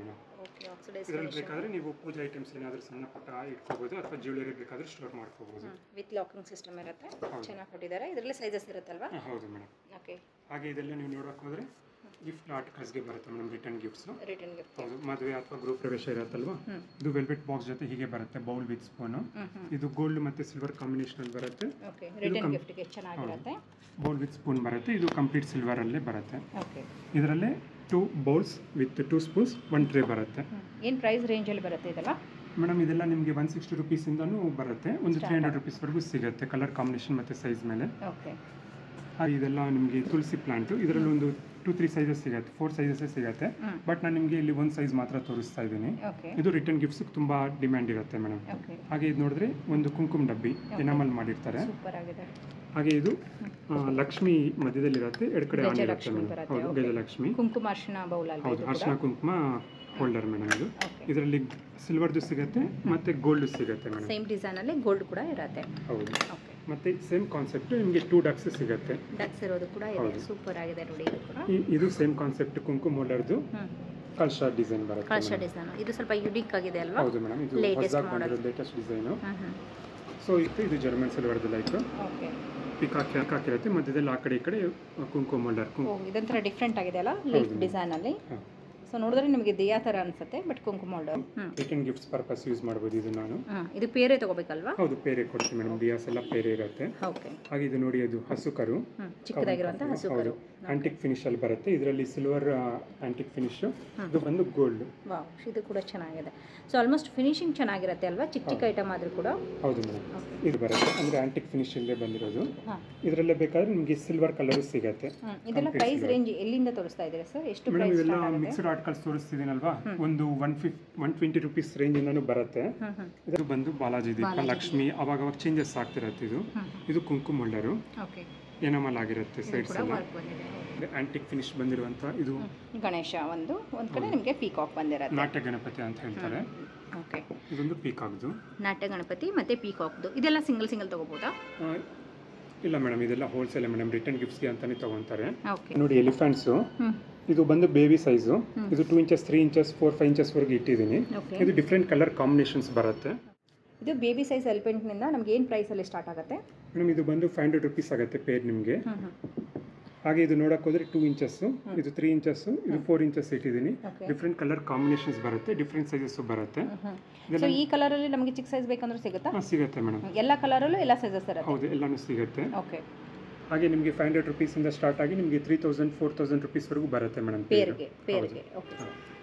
ಓಕೆ ಆಕ್ಸಿಡೈಸ್ ಇದರಲ್ಲಿ ಬೇಕಾದ್ರೆ ನೀವು ಪೂಜಾ ಐಟಮ್ಸ್ ಏನಾದರೂ ಸಣ್ಣ ಪುಟ್ಟ ಇಟ್ಕೋಬೋದು ಅಥವಾ ಜ್ಯುವೆಲರಿ ಬೇಕಾದ್ರೆ ಸ್ಟೋರ್ ಮಾಡ್ಕೋಬೋದು ವಿತ್ ಲಾಕಿಂಗ್ ಸಿಸ್ಟಮ್ ಇರುತ್ತೆ ಚೆನ್ನಾಗಿ ಕೊಟ್ಟಿದ್ದಾರೆ ಇದರಲ್ಲಿ ಸೈಜಸ್ ಇರುತ್ತಲ್ವಾ ಹಾ, ಹೌದು ಮೇಡಮ್ ಓಕೆ ಹಾಗೆ ಇದೆಲ್ಲ ನೀವು ನೋಡೋಕೆ ಹೋದರೆ ಗಿಫ್ಟ್ ಆರ್ಟಿಕಲ್ಸ್ಗೆ ಬರುತ್ತೆ madam return gifts return gift ಹೌದು ಮದುವೆ ಅಥವಾ ಗೃಹ ಪ್ರವೇಶ ಇರುತ್ತಲ್ವಾ ಇದು ವೆಲ್ವೆಟ್ ಬಾಕ್ಸ್ ಜೊತೆ ಹೀಗೆ ಬರುತ್ತೆ ಬೌಲ್ ವಿತ್ ಸ್ಪೂನು ಹ್ಮ್ ಹ್ಮ್ ಇದು ಗೋಲ್ಡ್ ಮತ್ತು ಸಿಲ್ವರ್ ಕಾಂಬಿನೇಷನಲ್ಲಿ ಬರುತ್ತೆ ಓಕೆ ರಿಟರ್ನ್ ಗಿಫ್ಟ್ಗೆ ಚೆನ್ನಾಗಿರುತ್ತೆ ಬೌಲ್ ವಿತ್ ಸ್ಪೂನ್ ಬರುತ್ತೆ ಇದು ಕಂಪ್ಲೀಟ್ ಸಿಲ್ವರಲ್ಲೇ ಬರುತ್ತೆ ಓಕೆ ಇದರಲ್ಲೇ two bowls with two spoons one tray ಬರುತ್ತೆ ಏನು ಪ್ರೈಸ್ ರೇಂಜಲ್ಲಿ ಬರುತ್ತೆ ಇದೆಲ್ಲ ಮೇಡಮ್ ಇದೆಲ್ಲ ನಿಮಗೆ ಒನ್ ಸಿಕ್ಸ್ಟಿ ರುಪೀಸಿಂದನೂ ಬರುತ್ತೆ ಒಂದು ತ್ರೀ ಹಂಡ್ರೆಡ್ ರುಪೀಸ್ವರೆಗೂ ಸಿಗುತ್ತೆ ಕಲರ್ ಕಾಂಬಿನೇಷನ್ ಮತ್ತು ಸೈಜ್ ಮೇಲೆ ಓಕೆ ಹಾಗೆ ಇದೆಲ್ಲ ನಿಮಗೆ ತುಳಸಿ ಪ್ಲಾಂಟು ಇದರಲ್ಲಿ ಒಂದು ಟೂ ತ್ರೀ ಸೈಜಸ್ ಸಿಗುತ್ತೆ ಫೋರ್ ಸೈಜಸ್ಸೇ ಸಿಗುತ್ತೆ ಹ್ಮ್. ಬಟ್ ನಾನು ನಿಮಗೆ ಇಲ್ಲಿ ಒಂದು ಸೈಜ್ ಮಾತ್ರ ತೋರಿಸ್ತಾ ಇದ್ದೀನಿ ಓಕೆ ಇದು ರಿಟರ್ನ್ ಗಿಫ್ಟ್ಸ್ಗೆ ತುಂಬ ಡಿಮ್ಯಾಂಡ್ ಇರುತ್ತೆ ಮೇಡಮ್ ಓಕೆ ಹಾಗೆ ಇದು ನೋಡಿದ್ರೆ ಒಂದು ಕುಂಕುಮ ಡಬ್ಬಿ ಎನಾಮಲ್ ಮಾಡಿರ್ತಾರೆ ಸೂಪರ್ ಆಗಿದೆ ಹಾಗೆ ಇದು ಆ, ಲಕ್ಷ್ಮಿ ಮಧ್ಯದಲ್ಲಿರುತ್ತೆ ಎರಡು ಕಡೆ ಆನ್ ಇರುತ್ತೆ ಗಜಲಕ್ಷ್ಮಿ ಮೇಡಮ್ ಬರುತ್ತೆ, ಹೌದು okay. ಗಜಲಕ್ಷ್ಮಿ ಕುಂಕುಮ ಅರ್ಶಿನ ಬೌಲ್ ಅಲ್ವಾ ಹೌದು ಇದು ಅರ್ಶಿನ ಕೂಡ ಕುಂಕುಮ ಹೋಲ್ಡರ್ ಮೇಡಮ್ ಇದು ಓಕೆ ಇದರಲ್ಲಿ ಸಿಲ್ವರ್ದು ಸಿಗುತ್ತೆ ಮತ್ತೆ ಗೋಲ್ಡ್ ಸಿಗುತ್ತೆ ಮೇಡಮ್ ಸೇಮ್ ಡಿಸೈನಲ್ಲಿ ಗೋಲ್ಡ್ ಕೂಡ ಇರುತ್ತೆ ಹೌದು ಓಕೆ ಮತ್ತೆ ಸೇಮ್ ಕಾನ್ಸೆಪ್ಟ್ ನಿಮಗೆ ಟೂ ಡಕ್ಸ್ ಸಿಗುತ್ತೆ ಡಕ್ಸ್ ಇರೋದು ಕೂಡ ಇದೆ ಹೌದು. ಸೂಪರ್ ಆಗಿದೆ ನೋಡಿ ಇದು ಕೂಡ ಈ- ಇದು ಸೇಮ್ ಕಾನ್ಸೆಪ್ಟ್ ಕುಂಕುಮ ಹೋಲ್ಡರ್ದು ಹ್ಮ್ ಕಲ್ಶ ಡಿಸೈನ್ ಬರುತ್ತೆ ಕಳಶ madam. ಡಿಸೈನ್ ಇದು ಸ್ವಲ್ಪ ಯುನೀಕ್ ಆಗಿದೆ ಅಲ್ವಾ ಹೌದು ಮೇಡಮ್ ಇದು Latest ಹೊಸದಾಗಿ model. ಬಂದಿರೋ ಲೇಟೆಸ್ಟ್ ಡಿಸೈನು ಹ್ಮ್ ಹ್ಮ್ ಸೊ ಇದು ಇದು ಜರ್ಮನ್ ಸಿಲ್ವರ್ದು ಲೈಕ್ ಓಕೆ ಪಿಕಾಕ್ ಹಾಕಿರುತ್ತೆ ಮಧ್ಯದಲ್ಲಿ ಆ ಕಡೆ ಈ ಕಡೆ ಕುಂಕುಮ ಹೋಲ್ಡರ್ ಓ ಇದೊಂಥರ ಡಿಫ್ರೆಂಟ್ ಆಗಿದೆ ಅಲ್ಲ ಲೀಫ್ ಹೌದು. ಡಿಸೈನಲ್ಲಿ ಹಾಂ ಸೊ ನೋಡಿದ್ರೆ ನಿಮಗೆ ದಿಯಾ ಥರ ಅನ್ಸುತ್ತೆ ಬಟ್ ಕುಂಕುಮ ಹೋಲ್ಡರ್ ಹ್ಮ್ ರಿಟರ್ನ್ ಗಿಫ್ಟ್ಸ್ ಪರ್ಪಸ್ ಯೂಸ್ ಮಾಡ್ಬೋದು ಇದು ನಾನು ಹ್ಮ್ ಇದು ಪೇರೆ ತಗೋಬೇಕಲ್ವಾ ಹೌದು ಪೇರೆ ಕೊಡ್ತೀನಿ ಮೇಡಮ್ ದಿಯಾಸ್ ಎಲ್ಲ ಪೇರೆ ಇರುತ್ತೆ ಓಕೆ ಹಾಗೆ ಇದು ನೋಡಿ ಅದು ಹಸುಕರು ಹ್ಮ್ ಚಿಕ್ಕದಾಗಿರುವಂಥ ಹಸು ಹೌದು ಕರು ಆಂಟಿಕ್ ಫಿನಿಶ್ ಅಲ್ಲಿ ಬರುತ್ತೆ ಇದರಲ್ಲಿ ಸಿಲ್ವರ್ ಆಂಟಿಕ್ ಫಿನಿಶ್ ಇದು ಬಂದು ಗೋಲ್ಡ್ ವಾವ್ ಇದು ಕೂಡ ಚೆನ್ನಾಗಿದೆ ಸೊ ಆಲ್ಮೋಸ್ಟ್ ಫಿನಿಶಿಂಗ್ ಚೆನ್ನಾಗಿರುತ್ತೆ ಅಲ್ವಾ ಚಿಕ್ಕ ಚಿಕ್ಕ ಐಟಮ್ ಆದರೂ ಕೂಡ ಹೌದು ಮೇಡಮ್ ಇದು ಬರುತ್ತೆ ಅಂದ್ರೆ ಆಂಟಿಕ್ ಫಿನಿಶ್ ಇಲ್ಲೇ ಬಂದಿರೋದು ಹಾಂ ಇದರಲ್ಲೇ ಬೇಕಾದ್ರೆ ನಿಮಗೆ ಸಿಲ್ವರ್ ಕಲರ್ ಸಿಗುತ್ತೆ ಹ್ಮ್ ಇದೆಲ್ಲ ಪ್ರೈಸ್ ರೇಂಜ್ ಎಲ್ಲಿಂದ ತೋರಿಸ್ತಾ ಇದ್ದೀರಾ ಸರ್ ಎಷ್ಟು ಮೇಡಮ್ ಪ್ರೈಸ್ ಇವೆಲ್ಲ ಸ್ಟಾರ್ಟ್ ಆಗುತ್ತೆ ಮಿಕ್ಸ್ಡ್ ಆರ್ಟಿಕಲ್ಸ್ ತೋರಿಸ್ತಿದ್ದೀನಲ್ವಾ ಒಂದು ಒನ್ ಫಿಫ್ ಒನ್ ಟ್ವೆಂಟಿ ರುಪೀಸ್ ರೇಂಜಿಂದನೂ ಬರುತ್ತೆ ಹ್ಮ್ ಹ್ಮ್ ಇದು ಬಂದು ಬಾಲಾಜಿ ದೀಪ ಲಕ್ಷ್ಮಿ ಅವಾಗ ಅವಾಗ ಚೇಂಜಸ್ ಆಗ್ತಿರತ್ತೆ ಇದು ಹ್ಮ್ ಇದು ಕುಂಕುಮ ಹೋಲ್ಡರು ಓಕೆ ಎನಮಲ್ ಆಗಿರುತ್ತೆ ಇದು ಸೈಡ್ಸ್ ಕೂಡ ಎಲ್ಲ ವರ್ಕ್ ಬಂದಿದೆ ಆಂಟಿಕ್ ಫಿನಿಶ್ ಬಂದಿರುವಂಥ ಇದು ಗಣೇಶ ಒಂದು ಒಂದು ಕಡೆ ನಿಮಗೆ ಪೀಕಾಕ್ ಬಂದಿರುತ್ತೆ ನಾಟ್ಯ ಗಣಪತಿ ಅಂತ ಹೇಳ್ತಾರೆ ಓಕೆ ಇದೊಂದು ಪೀಕಾಕ್ದು ನಾಟ್ಯ ಗಣಪತಿ ಮತ್ತೆ ಪೀಕಾಕ್ದು ಇದೆಲ್ಲ ಸಿಂಗಲ್ ಸಿಂಗಲ್ ತಗೋಬೋದಾ ಆ, ಇಲ್ಲ ಮೇಡಮ್ ಇದೆಲ್ಲ ಹೋಲ್ಸೇಲ್ ಮೇಡಮ್ ರಿಟರ್ನ್ ಗಿಫ್ಟ್ಸ್ಗೆ ಅಂತಾನೆ ತಗೊಂತಾರೆ ಓಕೆ ನೋಡಿ ಎಲಿಫೆಂಟ್ಸು ಹ್ಞೂ ಇದು ಬಂದು ಬೇಬಿ ಸೈಜು ಇದು two inches three inches four five ಇಂಚಸ್ವರೆಗೆ ಇಟ್ಟಿದ್ದೀನಿ ಓಕೆ ಇದು ಡಿಫ್ರೆಂಟ್ ಕಲರ್ ಕಾಂಬಿನೇಷನ್ಸ್ ಬರುತ್ತೆ ಇದು ಬೇಬಿ ಸೈಜ್ ಎಲ್ಪೆಂಟ್ನಿಂದ ನಮ್ಗೆ ಏನು ಪ್ರೈಸಲ್ಲಿ ಸ್ಟಾರ್ಟ್ ಆಗುತ್ತೆ ಮೇಡಮ್ ಇದು ಬಂದು ಫೈವ್ ಹಂಡ್ರೆಡ್ ರುಪೀಸ್ ಆಗುತ್ತೆ ಪೇರ್ ನಿಮಗೆ ಹ್ಞೂ ಹ್ಞೂ ಹಾಗೆ ಇದು ನೋಡಕ್ಕೆ ಹೋದ್ರೆ ಟೂ ಇಂಚಸ್ಸು ಇದು ತ್ರೀ ಇಂಚಸ್ಸು ಇದು ಫೋರ್ ಇಂಚಸ್ ಇಟ್ಟಿದ್ದೀನಿ ಓಕೆ ಡಿಫ್ರೆಂಟ್ ಕಲರ್ ಕಾಂಬಿನೇಷನ್ಸ್ ಬರುತ್ತೆ ಡಿಫ್ರೆಂಟ್ ಸೈಜಸ್ಸು ಬರುತ್ತೆ ಹ್ಞೂ ಸೊ ಈ ಕಲರಲ್ಲಿ ನಮಗೆ ಚಿಕ್ಕ ಸೈಜ್ ಬೇಕಂದ್ರೆ ಸಿಗುತ್ತಾ ಹಾಂ ಸಿಗುತ್ತೆ ಮೇಡಮ್ ಎಲ್ಲ ಕಲರಲ್ಲೂ ಎಲ್ಲ ಸೈಜಸ್ ಇರುತ್ತೆ ಹೌದು ಎಲ್ಲನೂ ಸಿಗುತ್ತೆ ಓಕೆ ಹಾಗೆ ನಿಮಗೆ ಫೈವ್ ಹಂಡ್ರೆಡ್ ರುಪೀಸಿಂದ ಸ್ಟಾರ್ಟ್ ಆಗಿ ನಿಮಗೆ ತ್ರೀ ತೌಸಂಡ್ ಫೋರ್ ತೌಸಂಡ್ ರುಪೀಸ್ವರೆಗೂ ಬರುತ್ತೆ ಮೇಡಮ್ ಪೇರ್ಗೆ ಪೇರ್ಗೆ okay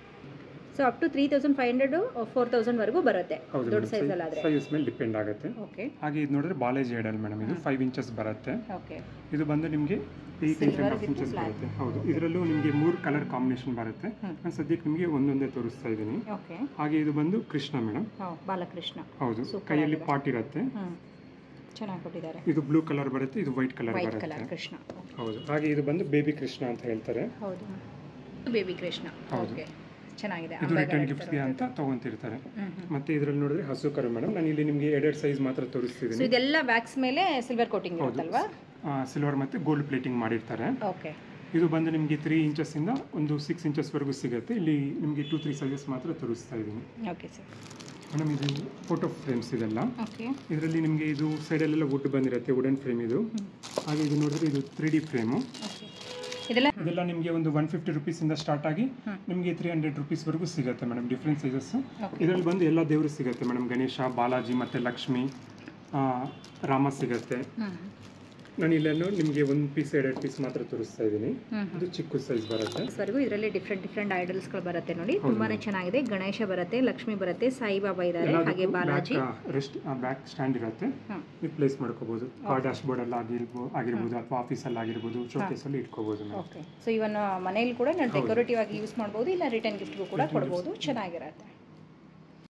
so up to three thousand five hundred four ತೌಸಂಡ್ವರೆಗೂ ಬರುತ್ತೆ ಹೌದು ದೊಡ್ಡ ಸೈಜಲ್ಲಿ ಆದರೆ ಸೈಜಸ್ ಮೇಲೆ ಡಿಪೆಂಡ್ ಆಗುತ್ತೆ ಓಕೆ ಹಾಗೆ ಇದು ನೋಡಿದ್ರೆ ಬಾಲಾಜಿ ಐಡಲ್ ಮೇಡಮ್ ಇದು ಫೈವ್ ಇಂಚಸ್ ಬರುತ್ತೆ ಓಕೆ ಇದು ಬಂದು ನಿಮಗೆ eight inch Silver half with inches black. ಬರುತ್ತೆ ಹೌದು ಇದರಲ್ಲೂ ನಿಮಗೆ ಮೂರು ಕಲರ್ ಕಾಂಬಿನೇಷನ್ ಬರುತ್ತೆ ಹ್ಮ್. ನಾನು ಸದ್ಯಕ್ಕೆ ನಿಮಗೆ ಒಂದೊಂದೇ ತೋರಿಸ್ತಾ ಇದ್ದೀನಿ ಓಕೆ ಹಾಗೆ ಇದು ಬಂದು ಕೃಷ್ಣ ಮೇಡಮ್ ಹಾಂ ಬಾಲಕೃಷ್ಣ ಹೌದು Super ಕೈಯಲ್ಲಿ ಆಗಿದೆ. ಪಾಟ್ ಇರುತ್ತೆ ಹ್ಞೂ ಚೆನ್ನಾಗಿ ಕೊಟ್ಟಿದ್ದಾರೆ ಇದು ಬ್ಲೂ ಕಲರ್ ಬರುತ್ತೆ ಇದು ವೈಟ್ ಕಲರ್ ವೈಟ್ ಬರುತ್ತೆ ಕಲರ್ ಕೃಷ್ಣ ಹೌದು ಹಾಗೆ ಇದು ಬಂದು ಬೇಬಿ ಕೃಷ್ಣ ಅಂತ ಹೇಳ್ತಾರೆ ಹೌದು ಬೇಬಿ ಕೃಷ್ಣ ಹೌದು. ಓಕೆ ಚೆನ್ನಾಗಿದೆ ಇದು ರಿಟರ್ನ್ ಗಿಫ್ಟ್ಗೆ ಅಂತ ತಗೊಂತಿರ್ತಾರೆ ಹ್ಞೂ ಹ್ಞೂ ಮತ್ತೆ ಇದರಲ್ಲಿ ನೋಡಿದ್ರೆ ಹಸು ಕರು ಮೇಡಮ್ ನಾನು ಇಲ್ಲಿ ನಿಮಗೆ ಎರಡೆರಡು ಸೈಜ್ ಮಾತ್ರ ಸೊ ತೋರಿಸ್ತಿದ್ದೀನಿ ಇದೆಲ್ಲ ವ್ಯಾಕ್ಸ್ ಮೇಲೆ ಸಿಲ್ವರ್ ಕೋಟಿಂಗ್ ಇರುತ್ತಲ್ವಾ ಸಿಲ್ವರ್ ಮತ್ತೆ ಗೋಲ್ಡ್ ಪ್ಲೇಟಿಂಗ್ ಮಾಡಿರ್ತಾರೆ ಓಕೆ ಇದು ಬಂದು ನಿಮಗೆ ತ್ರೀ ಇಂಚಸ್ಸಿಂದ ಒಂದು ಸಿಕ್ಸ್ ಇಂಚಸ್ವರೆಗೂ ಸಿಗುತ್ತೆ ಇಲ್ಲಿ ನಿಮಗೆ ಟೂ ತ್ರೀ ಸೈಜಸ್ ಮಾತ್ರ ತೋರಿಸ್ತಾ ಇದ್ದೀನಿ ಓಕೆ ಸರ್ ಮೇಡಮ್ ಇದು ಫೋಟೋ ಫ್ರೇಮ್ಸ್ ಇದೆಲ್ಲ ಓಕೆ ಇದರಲ್ಲಿ ನಿಮಗೆ ಇದು ಸೈಡಲ್ಲೆಲ್ಲ ವುಡ್ ಬಂದಿರುತ್ತೆ ವುಡನ್ ಫ್ರೇಮ್ ಇದು ಹಾಗೆ ಇದು ನೋಡಿದ್ರೆ ಇದು ತ್ರೀ ಡಿ ಫ್ರೇಮು ಓಕೆ ಇದೆಲ್ಲ ಇದೆಲ್ಲ ನಿಮಗೆ ಒಂದು ಒನ್ ಫಿಫ್ಟಿ ರುಪೀಸಿಂದ ಸ್ಟಾರ್ಟ್ ಆಗಿ ಹ್ಮ್. ನಿಮಗೆ ತ್ರೀ ಹಂಡ್ರೆಡ್ ರುಪೀಸ್ವರೆಗೂ ಸಿಗುತ್ತೆ ಮೇಡಮ್ ಡಿಫ್ರೆಂಟ್ ಸೈಜಸ್ Okay. ಇದರಲ್ಲಿ ಬಂದು ಎಲ್ಲ ದೇವರು ಸಿಗುತ್ತೆ ಮೇಡಮ್ ಗಣೇಶ ಬಾಲಾಜಿ ಮತ್ತು ಲಕ್ಷ್ಮಿ ಆ, ರಾಮ ಸಿಗುತ್ತೆ ಹ್ಞೂ ನಾನು ಇಲ್ಲೆಲ್ಲೂ ನಿಮಗೆ ಒಂದು ಪೀಸ್ ಎರಡು ಪೀಸ್ ಮಾತ್ರ ತೋರಿಸ್ತಾ ಇದ್ದೀನಿ ಹ್ಞೂ ಇದು ಚಿಕ್ಕ ಸೈಜ್ ಬರುತ್ತೆ ವರೆಗೂ ಇದರಲ್ಲಿ ಡಿಫ್ರೆಂಟ್ ಡಿಫ್ರೆಂಟ್ ಐಡಲ್ಸ್ಗಳು ಬರುತ್ತೆ ನೋಡಿ ತುಂಬಾನೇ ಚೆನ್ನಾಗಿದೆ ಗಣೇಶ ಬರುತ್ತೆ ಲಕ್ಷ್ಮಿ ಬರುತ್ತೆ ಸಾಯಿಬಾಬಾ ಇದ್ದಾರೆ ಹಾಗೆ ಬಾಲಾಜಿ ರೆಸ್ಟ್ ಬ್ಯಾಕ್ ಸ್ಟ್ಯಾಂಡ್ ಇರುತ್ತೆ ಹ್ಮ್. ನೀವು ಪ್ಲೇಸ್ ಮಾಡ್ಕೋಬಹುದು ಕಾರ್ ಡ್ಯಾಶ್ ಬೋರ್ಡ್ ಅಲ್ಲಿ ಆಗಿರ್ಬೋದು ಆಗಿರ್ಬೋದು ಅಥವಾ ಆಫೀಸಲ್ಲಿ ಆಗಿರ್ಬೋದು ಶೋಕೇಸ್ ಅಲ್ಲಿ ಇಟ್ಕೋಬಹುದು ಮೇಡಮ್ ಓಕೆ ಸೊ ಇವನ್ ಮನೇಲಿ ಕೂಡ ನಾವು ಡೆಕೋರೇಟಿವ್ ಆಗಿ ಯೂಸ್ ಮಾಡ್ಬೋದು ಇಲ್ಲ ರಿಟರ್ನ್ ಗಿಫ್ಟ್ಗೂ ಕೂಡ ಕೊಡ್ಬೋದು ಚೆನ್ನಾಗಿರುತ್ತೆ